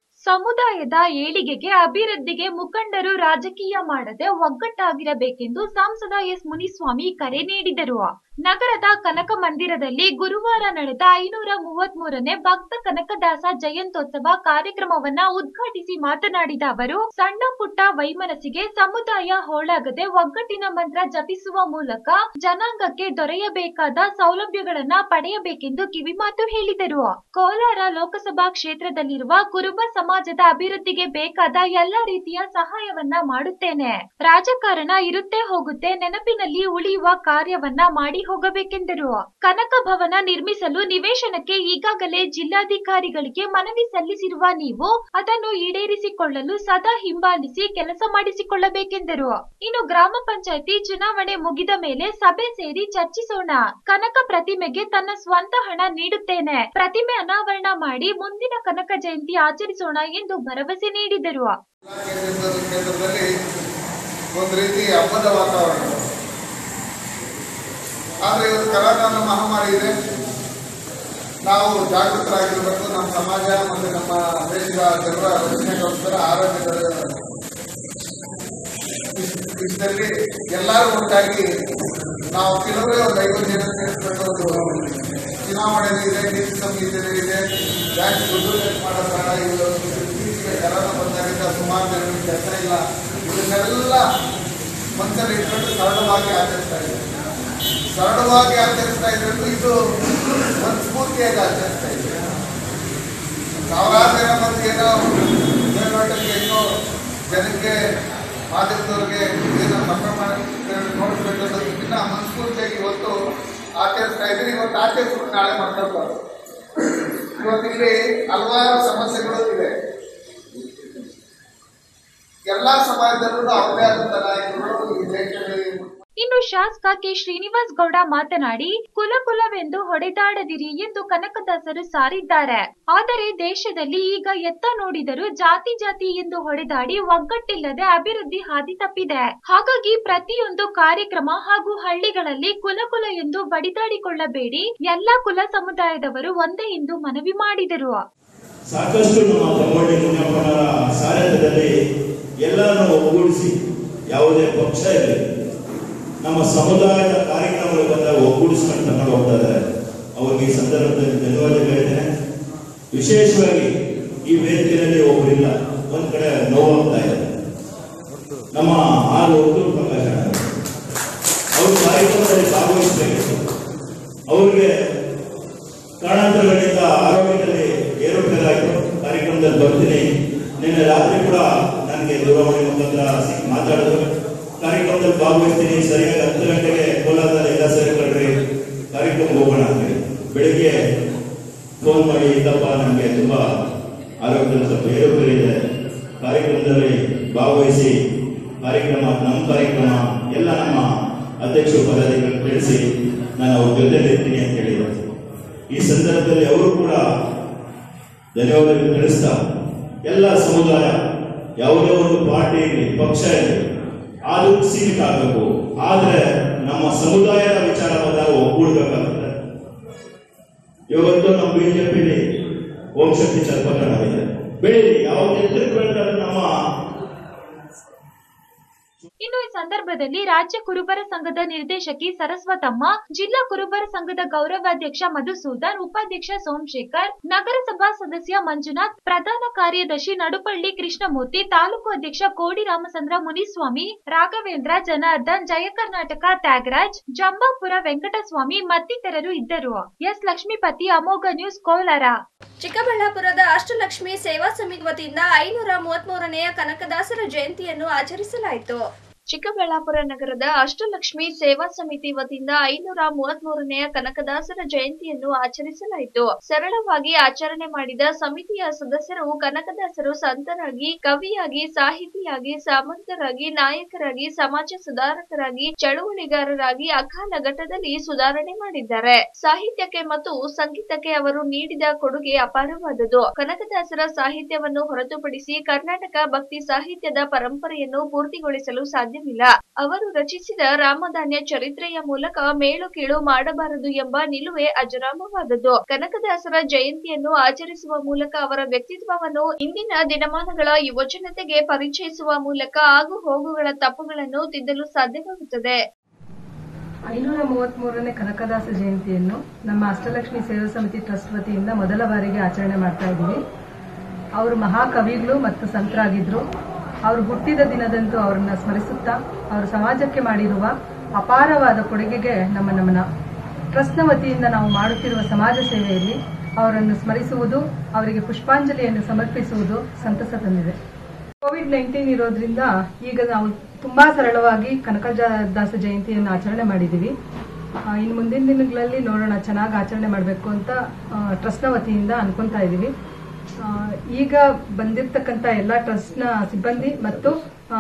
B: ಸಮುದಾಯದ ಏಳಿಗೆಗೆ ಅಭಿವೃದ್ಧಿಗೆ ಮುಖಂಡರು ರಾಜಕೀಯ ಮಾಡದೆ ಒಗ್ಗಟ್ಟಾಗಿರಬೇಕೆಂದು ಸಂಸದ ಎಸ್ ಮುನಿಸ್ವಾಮಿ ಕರೆ ನೀಡಿದರು ನಗರದ ಕನಕ ಮಂದಿರದಲ್ಲಿ ಗುರುವಾರ ನಡೆದ ಐನೂರ ಮೂವತ್ತ್ ಮೂರನೇ ಭಕ್ತ ಕನಕದಾಸ ಜಯಂತ್ಯೋತ್ಸವ ಕಾರ್ಯಕ್ರಮವನ್ನ ಉದ್ಘಾಟಿಸಿ ಮಾತನಾಡಿದ ಅವರು ಸಣ್ಣ ಪುಟ್ಟ ವೈಮನಸ್ಸಿಗೆ ಸಮುದಾಯ ಹೋಳಾಗದೆ ಒಗ್ಗಟ್ಟಿನ ಮಂತ್ರ ಜಪಿಸುವ ಮೂಲಕ ಜನಾಂಗಕ್ಕೆ ದೊರೆಯಬೇಕಾದ ಸೌಲಭ್ಯಗಳನ್ನ ಪಡೆಯಬೇಕೆಂದು ಕಿವಿಮಾತು ಹೇಳಿದರು ಕೋಲಾರ ಲೋಕಸಭಾ ಕ್ಷೇತ್ರದಲ್ಲಿರುವ ಕುರುಬ ಸಮಾಜ ಸಮಾಜದ ಅಭಿವೃದ್ಧಿಗೆ ಬೇಕಾದ ಎಲ್ಲಾ ರೀತಿಯ ಸಹಾಯವನ್ನ ಮಾಡುತ್ತೇನೆ ರಾಜಕಾರಣ ಇರುತ್ತೆ ಹೋಗುತ್ತೆ ನೆನಪಿನಲ್ಲಿ ಉಳಿಯುವ ಕಾರ್ಯವನ್ನ ಮಾಡಿ ಹೋಗಬೇಕೆಂದರು ಕನಕ ಭವನ ನಿರ್ಮಿಸಲು ನಿವೇಶನಕ್ಕೆ ಈಗಾಗಲೇ ಜಿಲ್ಲಾಧಿಕಾರಿಗಳಿಗೆ ಮನವಿ ಸಲ್ಲಿಸಿರುವ ನೀವು ಅದನ್ನು ಈಡೇರಿಸಿಕೊಳ್ಳಲು ಸದಾ ಹಿಂಬಾಲಿಸಿ ಕೆಲಸ ಮಾಡಿಸಿಕೊಳ್ಳಬೇಕೆಂದರು ಇನ್ನು ಗ್ರಾಮ ಪಂಚಾಯತಿ ಚುನಾವಣೆ ಮುಗಿದ ಮೇಲೆ ಸಭೆ ಸೇರಿ ಚರ್ಚಿಸೋಣ ಕನಕ ಪ್ರತಿಮೆಗೆ ತನ್ನ ಸ್ವಂತ ಹಣ ನೀಡುತ್ತೇನೆ ಪ್ರತಿಮೆ ಅನಾವರಣ ಮಾಡಿ ಮುಂದಿನ ಕನಕ ಜಯಂತಿ ಆಚರಿಸೋಣ ಎಂದು ಭರವಸೆ ನೀಡಿದರು
F: ಕೇಂದ್ರದ ಕೇಂದ್ರದಲ್ಲಿ ಒಂದು ರೀತಿ ಹಬ್ಬದ ವಾತಾವರಣ ಆದರೆ ಇವತ್ತು ಕರೋನಾ ಮಹಾಮಾರಿ ಇದೆ ನಾವು ಜಾಗೃತರಾಗಿರಬೇಕು ನಮ್ಮ ಸಮಾಜ ಮತ್ತು ನಮ್ಮ ದೇಶದ ಜನರ ರಕ್ಷಣೆಗೋಸ್ಕರ ಆರೋಗ್ಯದ ವಿಷಯದಲ್ಲಿ ಎಲ್ಲರೂ ಒಟ್ಟಾಗಿ ನಾವು ಕೆಲವರೇ ಒಂದು ಐವತ್ತು ಜನ ಸೇರಿಸ್ಕೊಂಡು ಒಂದು ಚುನಾವಣೆ ಇದೆ ನೀತಿ ಸಂಹಿತೆ ಇದೆ ಬ್ಯಾಂಕ್ ದುಡ್ಡು ಚೆಕ್ ಮಾಡೋ ಕಾರಣ ಇದು ಇತ್ತೀಚೆಗೆ ಕರೋನಾ ಬಂದಾಗಿಂದ ಸುಮಾರು ಜನರಿಗೆ ಕೆಲಸ ಇಲ್ಲ ಇದನ್ನೆಲ್ಲ ಮನಸ್ಸಲ್ಲಿ ಇಟ್ಕೊಂಡು ಸರಳವಾಗಿ ಆಚರಿಸ್ತಾ ಇದ್ದಾರೆ ಸರಳವಾಗಿ ಆಚರಿಸ್ತಾ ಇದ್ರು ಇದು ಒಂದು ಸ್ಫೂರ್ತಿಯಾಗಿ ಆಚರಿಸ್ತಾ ಇದೆ ಸಾವಿರಾರು ಜನ ಬಂದು ಏನೋ ಮೇಲ್ನೋಟಕ್ಕೆ ಏನೋ ಜನಕ್ಕೆ ಮಾಧ್ಯಮದವ್ರಿಗೆ ಏನೋ ಮಕ್ಕಳ ನೋಡಿಸ್ಬೇಕು ಅನ್ನೋದಕ್ಕಿಂತ ಮನಸ್ಫೂರ್ತಿಯಾಗಿ ಇವತ್ತು ಆಚರಿಸ್ತಾ ಇದ್ದೀರಿ ಇವತ್ತು ಆಚರಿಸ್ಬಿಟ್ಟು ನಾಳೆ ಮಾಡ್ಕೊಳ್ಬಾರ್ದು ಇವತ್ತಿಲ್ಲಿ ಹಲವಾರು ಸಮಸ್ಯೆಗಳು ಇದೆ ಎಲ್ಲ ಸಮಾಜದಲ್ಲೂ ಅವರೇ ಆದಂತ ನಾಯಕರು ಈ ದೇಶದಲ್ಲಿ
B: ಇನ್ನು ಶಾಸಕ ಕೆ ಶ್ರೀನಿವಾಸ್ ಗೌಡ ಮಾತನಾಡಿ ಕುಲ ಕುಲವೆಂದು ಹೊಡೆದಾಡದಿರಿ ಎಂದು ಕನಕದಾಸರು ಸಾರಿದ್ದಾರೆ ಆದರೆ ದೇಶದಲ್ಲಿ ಈಗ ಎತ್ತ ನೋಡಿದರೂ ಜಾತಿ ಜಾತಿ ಎಂದು ಹೊಡೆದಾಡಿ ಒಗ್ಗಟ್ಟಿಲ್ಲದೆ ಅಭಿವೃದ್ಧಿ ಹಾದಿ ತಪ್ಪಿದೆ ಹಾಗಾಗಿ ಪ್ರತಿಯೊಂದು ಕಾರ್ಯಕ್ರಮ ಹಾಗೂ ಹಳ್ಳಿಗಳಲ್ಲಿ ಕುಲ ಕುಲ ಎಂದು ಬಡಿದಾಡಿಕೊಳ್ಳಬೇಡಿ ಎಲ್ಲಾ ಕುಲ ಸಮುದಾಯದವರು ಒಂದೇ ಎಂದು ಮನವಿ ಮಾಡಿದರು
G: ಸಾಕಷ್ಟು ನಮ್ಮ ತಮ್ಮಳ್ಳಿ ಮುನಿಯಪ್ಪನವರ ಸಾರಥ್ಯದಲ್ಲಿ ಎಲ್ಲರನ್ನು ಒಗ್ಗೂಡಿಸಿ ಯಾವುದೇ ಪಕ್ಷ ಇರಲಿ ನಮ್ಮ ಸಮುದಾಯದ ಕಾರ್ಯಕ್ರಮಗಳು ಬಂದಾಗ ಒಗ್ಗೂಡಿಸ್ಕೊಂಡು ತಗೊಂಡು ಹೋಗ್ತಾ ಇದ್ದಾರೆ ಅವ್ರಿಗೆ ಈ ಸಂದರ್ಭದಲ್ಲಿ ಧನ್ಯವಾದ ಹೇಳ್ತೇನೆ ವಿಶೇಷವಾಗಿ ಈ ವೇದಿಕೆಯಲ್ಲಿ ಒಬ್ಬರಿಲ್ಲ ಒಂದ್ ಕಡೆ ನೋವಾಗ್ತಾ ಇದೆ ನಮ್ಮ ಆರು ಒತ್ತೂರು ಪ್ರಕಾಶ ಅಣ್ಣ. ಅವರು ಕಾರ್ಯಕ್ರಮದಲ್ಲಿ ಭಾಗವಹಿಸಬೇಕು ಅವ್ರಿಗೆ ಕಾರಣಾಂತರಗಳಿಂದ ಆರೋಗ್ಯದಲ್ಲಿ ಏರುಪೇರಾಯಿತು ಕಾರ್ಯಕ್ರಮದಲ್ಲಿ ಬರ್ತೀನಿ ನಿನ್ನೆ ರಾತ್ರಿ ಕೂಡ ನನಗೆ ದೂರವಾಣಿ ಮುಖಾಂತರ ಸಿಕ್ಕಿ ಮಾತಾಡಿದ್ರು ಕಾರ್ಯಕ್ರಮದಲ್ಲಿ ಭಾಗವಹಿಸ್ತೀನಿ ಸರಿಯಾಗಿ ಹತ್ತು ಗಂಟೆಗೆ ಕೋಲಾರದಲ್ಲಿ ಎಲ್ಲ ಸೇರಿಕೊಂಡ್ರಿ ಕಾರ್ಯಕ್ರಮ ಹೋಗೋಣ ಅಂತೇಳಿ ಬೆಳಿಗ್ಗೆ ಫೋನ್ ಮಾಡಿ ಇಲ್ಲಪ್ಪ ನನಗೆ ತುಂಬಾ ಆರೋಗ್ಯದಲ್ಲಿ ಸ್ವಲ್ಪ ಏರುಪೇರು ಇದೆ ಕಾರ್ಯಕ್ರಮದಲ್ಲಿ ಭಾಗವಹಿಸಿ ಕಾರ್ಯಕ್ರಮ ನಮ್ಮ ಕಾರ್ಯಕ್ರಮ ಎಲ್ಲ ನಮ್ಮ ಅಧ್ಯಕ್ಷ ಪದಾಧಿಕಾರಿ ತಿಳಿಸಿ ನಾನು ಅವ್ರ ಜೊತೆಲಿ ಇರ್ತೀನಿ ಅಂತ ಹೇಳಿದ್ರು ಈ ಸಂದರ್ಭದಲ್ಲಿ ಅವರು ಕೂಡ ಧನ್ಯವಾದಗಳು ತಿಳಿಸ್ತಾ ಎಲ್ಲ ಸಮುದಾಯ ಯಾವುದೇ ಒಂದು ಪಾರ್ಟಿ ಇರಲಿ ಪಕ್ಷ ಇರಲಿ ಅದು ಸೀಮಿತ ಆಗಬೇಕು ಆದ್ರೆ ನಮ್ಮ ಸಮುದಾಯದ ವಿಚಾರ ಬಂದಾಗ ಒಗ್ಗೂಡ್ಬೇಕಾಗ್ತದೆ ಇವತ್ತು ನಮ್ಮ ಬಿಜೆಪಿಲಿ ಓಂ ಶಕ್ತಿ ಚರ್ಪಕನಾಗಿದೆ ಬೆಳೀಲಿ ಯಾವ ಎತ್ತರಕ್ಕೆ ಬೆಳೆದ್ರೆ ನಮ್ಮ
B: ಇನ್ನು ಈ ಸಂದರ್ಭದಲ್ಲಿ ರಾಜ್ಯ ಕುರುಬರ ಸಂಘದ ನಿರ್ದೇಶಕಿ ಸರಸ್ವತಮ್ಮ ಜಿಲ್ಲಾ ಕುರುಬರ ಸಂಘದ ಗೌರವಾಧ್ಯಕ್ಷ ಮಧುಸೂದನ್ ಉಪಾಧ್ಯಕ್ಷ ಸೋಮಶೇಖರ್ ನಗರಸಭಾ ಸದಸ್ಯ ಮಂಜುನಾಥ್ ಪ್ರಧಾನ ಕಾರ್ಯದರ್ಶಿ ನಡುಪಳ್ಳಿ ಕೃಷ್ಣಮೂರ್ತಿ ತಾಲೂಕು ಅಧ್ಯಕ್ಷ ಕೋಡಿ ರಾಮಚಂದ್ರ ಮುನಿಸ್ವಾಮಿ ರಾಘವೇಂದ್ರ ಜನಾರ್ದನ್ ಜಯ ಕರ್ನಾಟಕ ತ್ಯಾಗರಾಜ್ ಜಂಬಾಪುರ ವೆಂಕಟಸ್ವಾಮಿ ಮತ್ತಿತರರು ಇದ್ದರು ಎಸ್ ಲಕ್ಷ್ಮೀಪತಿ ಅಮೋಘ ನ್ಯೂಸ್ ಕೋಲಾರ
A: ಚಿಕ್ಕಬಳ್ಳಾಪುರದ ಅಷ್ಟಲಕ್ಷ್ಮಿ ಸೇವಾ ಸಮಿತಿ ವತಿಯಿಂದ ಐನೂರ ಮೂವತ್ಮೂರನೆಯ ಕನಕದಾಸರ ಜಯಂತಿಯನ್ನು ಆಚರಿಸಲಾಯಿತು ಚಿಕ್ಕಬಳ್ಳಾಪುರ ನಗರದ ಅಷ್ಟಲಕ್ಷ್ಮಿ ಸೇವಾ ಸಮಿತಿ ವತಿಯಿಂದ ಐನೂರ ಮೂವತ್ಮೂರನೆಯ ಕನಕದಾಸರ ಜಯಂತಿಯನ್ನು ಆಚರಿಸಲಾಯಿತು ಸರಳವಾಗಿ ಆಚರಣೆ ಮಾಡಿದ ಸಮಿತಿಯ ಸದಸ್ಯರು ಕನಕದಾಸರು ಸಂತರಾಗಿ ಕವಿಯಾಗಿ ಸಾಹಿತಿಯಾಗಿ ಸಾಮಂತರಾಗಿ ನಾಯಕರಾಗಿ ಸಮಾಜ ಸುಧಾರಕರಾಗಿ ಚಳುವಳಿಗಾರರಾಗಿ ಅಕಾಲ ಘಟ್ಟದಲ್ಲಿ ಸುಧಾರಣೆ ಮಾಡಿದ್ದಾರೆ ಸಾಹಿತ್ಯಕ್ಕೆ ಮತ್ತು ಸಂಗೀತಕ್ಕೆ ಅವರು ನೀಡಿದ ಕೊಡುಗೆ ಅಪಾರವಾದುದು ಕನಕದಾಸರ ಸಾಹಿತ್ಯವನ್ನು ಹೊರತುಪಡಿಸಿ ಕರ್ನಾಟಕ ಭಕ್ತಿ ಸಾಹಿತ್ಯದ ಪರಂಪರೆಯನ್ನು ಪೂರ್ತಿಗೊಳಿಸಲು ಸಾಧ್ಯವಿಲ್ಲ ಅವರು ರಚಿಸಿದ ರಾಮಧಾನ್ಯ ಚರಿತ್ರೆಯ ಮೂಲಕ ಮೇಲು ಕೀಳು ಮಾಡಬಾರದು ಎಂಬ ನಿಲುವೆ ಅಜರಾಮವಾದದ್ದು ಕನಕದಾಸರ ಜಯಂತಿಯನ್ನು ಆಚರಿಸುವ ಮೂಲಕ ಅವರ ವ್ಯಕ್ತಿತ್ವವನ್ನು ಇಂದಿನ ದಿನಮಾನಗಳ ಯುವಜನತೆಗೆ ಪರಿಚಯಿಸುವ ಮೂಲಕ ಆಗು ಹೋಗುಗಳ ತಪ್ಪುಗಳನ್ನು ತಿದ್ದಲು ಸಾಧ್ಯವಾಗುತ್ತದೆ
H: ಐನೂರ ಮೂವತ್ಮೂರನೇ ಕನಕದಾಸ ಜಯಂತಿಯನ್ನು ನಮ್ಮ ಅಷ್ಟಲಕ್ಷ್ಮಿ ಸೇವಾ ಸಮಿತಿ ಟ್ರಸ್ಟ್ ವತಿಯಿಂದ ಮೊದಲ ಬಾರಿಗೆ ಆಚರಣೆ ಮಾಡ್ತಾ ಇದ್ದೀವಿ ಅವರು ಮಹಾಕವಿಗಳು ಮತ್ತು ಸಂತರಾಗಿದ್ರು ಅವರು ಹುಟ್ಟಿದ ದಿನದಂದು ಅವರನ್ನ ಸ್ಮರಿಸುತ್ತಾ ಅವರು ಸಮಾಜಕ್ಕೆ ಮಾಡಿರುವ ಅಪಾರವಾದ ಕೊಡುಗೆಗೆ ನಮ್ಮ ನಮನ ಟ್ರಸ್ಟ್ನ ವತಿಯಿಂದ ನಾವು ಮಾಡುತ್ತಿರುವ ಸಮಾಜ ಸೇವೆಯಲ್ಲಿ ಅವರನ್ನು ಸ್ಮರಿಸುವುದು ಅವರಿಗೆ ಪುಷ್ಪಾಂಜಲಿಯನ್ನು ಸಮರ್ಪಿಸುವುದು ಸಂತಸ ತಂದಿದೆ ಕೋವಿಡ್ ನೈನ್ಟೀನ್ ಇರೋದ್ರಿಂದ ಈಗ ನಾವು ತುಂಬಾ ಸರಳವಾಗಿ ಕನಕದಾಸ ಜಯಂತಿಯನ್ನು ಆಚರಣೆ ಮಾಡಿದ್ದೀವಿ ಆ, ಇನ್ನು ಮುಂದಿನ ದಿನಗಳಲ್ಲಿ ನೋಡೋಣ ಚೆನ್ನಾಗಿ ಆಚರಣೆ ಮಾಡಬೇಕು ಅಂತ ಆ, ಟ್ರಸ್ಟ್ನ ವತಿಯಿಂದ ಅನ್ಕೊಂತಾ ಇದ್ದೀವಿ ಆ, ಈಗ ಬಂದಿರತಕ್ಕಂಥ ಎಲ್ಲ ಟ್ರಸ್ಟ್ನ ಸಿಬ್ಬಂದಿ ಮತ್ತು ಆ,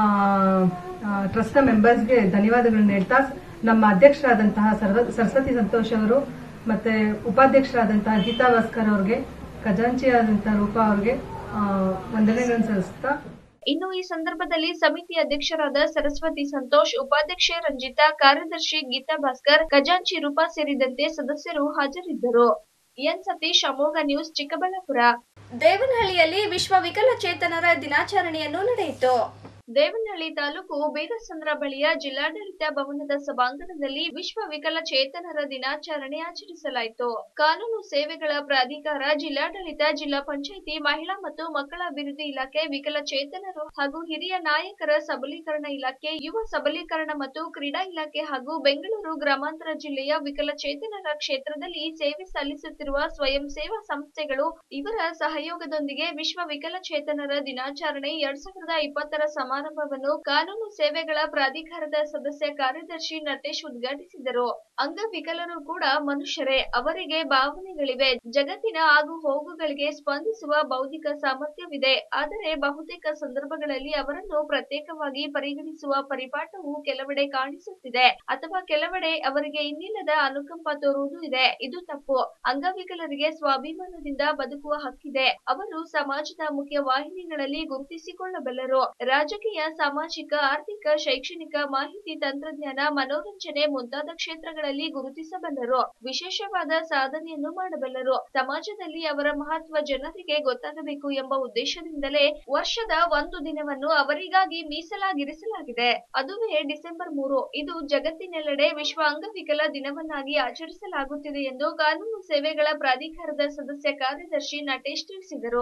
H: ಆ, ಟ್ರಸ್ಟ್ನ ಮೆಂಬರ್ಸ್ಗೆ ಧನ್ಯವಾದಗಳನ್ನ ಹೇಳ್ತಾ ನಮ್ಮ ಅಧ್ಯಕ್ಷರಾದಂತಹ ಸರ್ವ- ಸರಸ್ವತಿ ಸಂತೋಷ್ ಅವರು ಮತ್ತೆ ಉಪಾಧ್ಯಕ್ಷರಾದಂತಹ ಗೀತಾ ಭಾಸ್ಕರ್ ಅವ್ರಿಗೆ ಖಜಾಂಚಿಯಾದಂತಹ ರೂಪಾ ಅವ್ರಿಗೆ ಆ, ವಂದನೆಗಳನ್ನು ಸಲ್ಲಿಸ್ತಾ
A: ಇನ್ನು ಈ ಸಂದರ್ಭದಲ್ಲಿ ಸಮಿತಿ ಅಧ್ಯಕ್ಷರಾದ ಸರಸ್ವತಿ ಸಂತೋಷ್ ಉಪಾಧ್ಯಕ್ಷೆ ರಂಜಿತಾ ಕಾರ್ಯದರ್ಶಿ ಗೀತಾ ಭಾಸ್ಕರ್ ಖಜಾಂಚಿ ರೂಪಾ ಸೇರಿದಂತೆ ಸದಸ್ಯರು ಹಾಜರಿದ್ದರು ಎನ್ ಸತೀಶ್ ಅಮೋಘ ನ್ಯೂಸ್ ಚಿಕ್ಕಬಳ್ಳಾಪುರ
I: ದೇವನಹಳ್ಳಿಯಲ್ಲಿ ವಿಶ್ವ ವಿಕಲಚೇತನರ ದಿನಾಚರಣೆಯನ್ನು ನಡೆಯಿತು
A: ದೇವನಹಳ್ಳಿ ತಾಲೂಕು ಬೇಗಸಂದ್ರ ಬಳಿಯ ಜಿಲ್ಲಾಡಳಿತ ಭವನದ ಸಭಾಂಗಣದಲ್ಲಿ ವಿಶ್ವ ವಿಕಲಚೇತನರ ದಿನಾಚರಣೆ ಆಚರಿಸಲಾಯಿತು ಕಾನೂನು ಸೇವೆಗಳ ಪ್ರಾಧಿಕಾರ ಜಿಲ್ಲಾಡಳಿತ ಜಿಲ್ಲಾ ಪಂಚಾಯಿತಿ ಮಹಿಳಾ ಮತ್ತು ಮಕ್ಕಳ ಅಭಿವೃದ್ಧಿ ಇಲಾಖೆ ವಿಕಲಚೇತನರು ಹಾಗೂ ಹಿರಿಯ ನಾಯಕರ ಸಬಲೀಕರಣ ಇಲಾಖೆ ಯುವ ಸಬಲೀಕರಣ ಮತ್ತು ಕ್ರೀಡಾ ಇಲಾಖೆ ಹಾಗೂ ಬೆಂಗಳೂರು ಗ್ರಾಮಾಂತರ ಜಿಲ್ಲೆಯ ವಿಕಲಚೇತನರ ಕ್ಷೇತ್ರದಲ್ಲಿ ಸೇವೆ ಸಲ್ಲಿಸುತ್ತಿರುವ ಸ್ವಯಂ ಸೇವಾ ಸಂಸ್ಥೆಗಳು ಇವರ ಸಹಯೋಗದೊಂದಿಗೆ ವಿಶ್ವ ವಿಕಲಚೇತನರ ದಿನಾಚರಣೆ ಎರಡ್ ಸಾವಿರದ ಇಪ್ಪತ್ತರ ಸಮಾರಂಭವನ್ನು ಕಾನೂನು ಸೇವೆಗಳ ಪ್ರಾಧಿಕಾರದ ಸದಸ್ಯ ಕಾರ್ಯದರ್ಶಿ ನಟೇಶ್ ಉದ್ಘಾಟಿಸಿದರು ಅಂಗವಿಕಲರು ಕೂಡ ಮನುಷ್ಯರೇ ಅವರಿಗೆ ಭಾವನೆಗಳಿವೆ ಜಗತ್ತಿನ ಆಗು ಹೋಗುಗಳಿಗೆ ಸ್ಪಂದಿಸುವ ಬೌದ್ಧಿಕ ಸಾಮರ್ಥ್ಯವಿದೆ ಆದರೆ ಬಹುತೇಕ ಸಂದರ್ಭಗಳಲ್ಲಿ ಅವರನ್ನು ಪ್ರತ್ಯೇಕವಾಗಿ ಪರಿಗಣಿಸುವ ಪರಿಪಾಠವು ಕೆಲವೆಡೆ ಕಾಣಿಸುತ್ತಿದೆ ಅಥವಾ ಕೆಲವೆಡೆ ಅವರಿಗೆ ಇನ್ನಿಲ್ಲದ ಅನುಕಂಪ ತೋರುವುದು ಇದೆ ಇದು ತಪ್ಪು ಅಂಗವಿಕಲರಿಗೆ ಸ್ವಾಭಿಮಾನದಿಂದ ಬದುಕುವ ಹಕ್ಕಿದೆ ಅವರು ಸಮಾಜದ ಮುಖ್ಯ ವಾಹಿನಿಗಳಲ್ಲಿ ಗುರುತಿಸಿಕೊಳ್ಳಬಲ್ಲರು ರಾಜಕೀಯ ಸಾಮಾಜಿಕ ಆರ್ಥಿಕ ಶೈಕ್ಷಣಿಕ ಮಾಹಿತಿ ತಂತ್ರಜ್ಞಾನ ಮನೋರಂಜನೆ ಮುಂತಾದ ಕ್ಷೇತ್ರಗಳಲ್ಲಿ ಗುರುತಿಸಬಲ್ಲರು ವಿಶೇಷವಾದ ಸಾಧನೆಯನ್ನು ಮಾಡಬಲ್ಲರು ಸಮಾಜದಲ್ಲಿ ಅವರ ಮಹತ್ವ ಜನರಿಗೆ ಗೊತ್ತಾಗಬೇಕು ಎಂಬ ಉದ್ದೇಶದಿಂದಲೇ ವರ್ಷದ ಒಂದು ದಿನವನ್ನು ಅವರಿಗಾಗಿ ಮೀಸಲಾಗಿರಿಸಲಾಗಿದೆ ಅದುವೇ ಡಿಸೆಂಬರ್ ಮೂರು ಇದು ಜಗತ್ತಿನೆಲ್ಲೆಡೆ ವಿಶ್ವ ಅಂಗವಿಕಲ ದಿನವನ್ನಾಗಿ ಆಚರಿಸಲಾಗುತ್ತಿದೆ ಎಂದು ಕಾನೂನು ಸೇವೆಗಳ ಪ್ರಾಧಿಕಾರದ ಸದಸ್ಯ ಕಾರ್ಯದರ್ಶಿ ನಟೇಶ್ ತಿಳಿಸಿದರು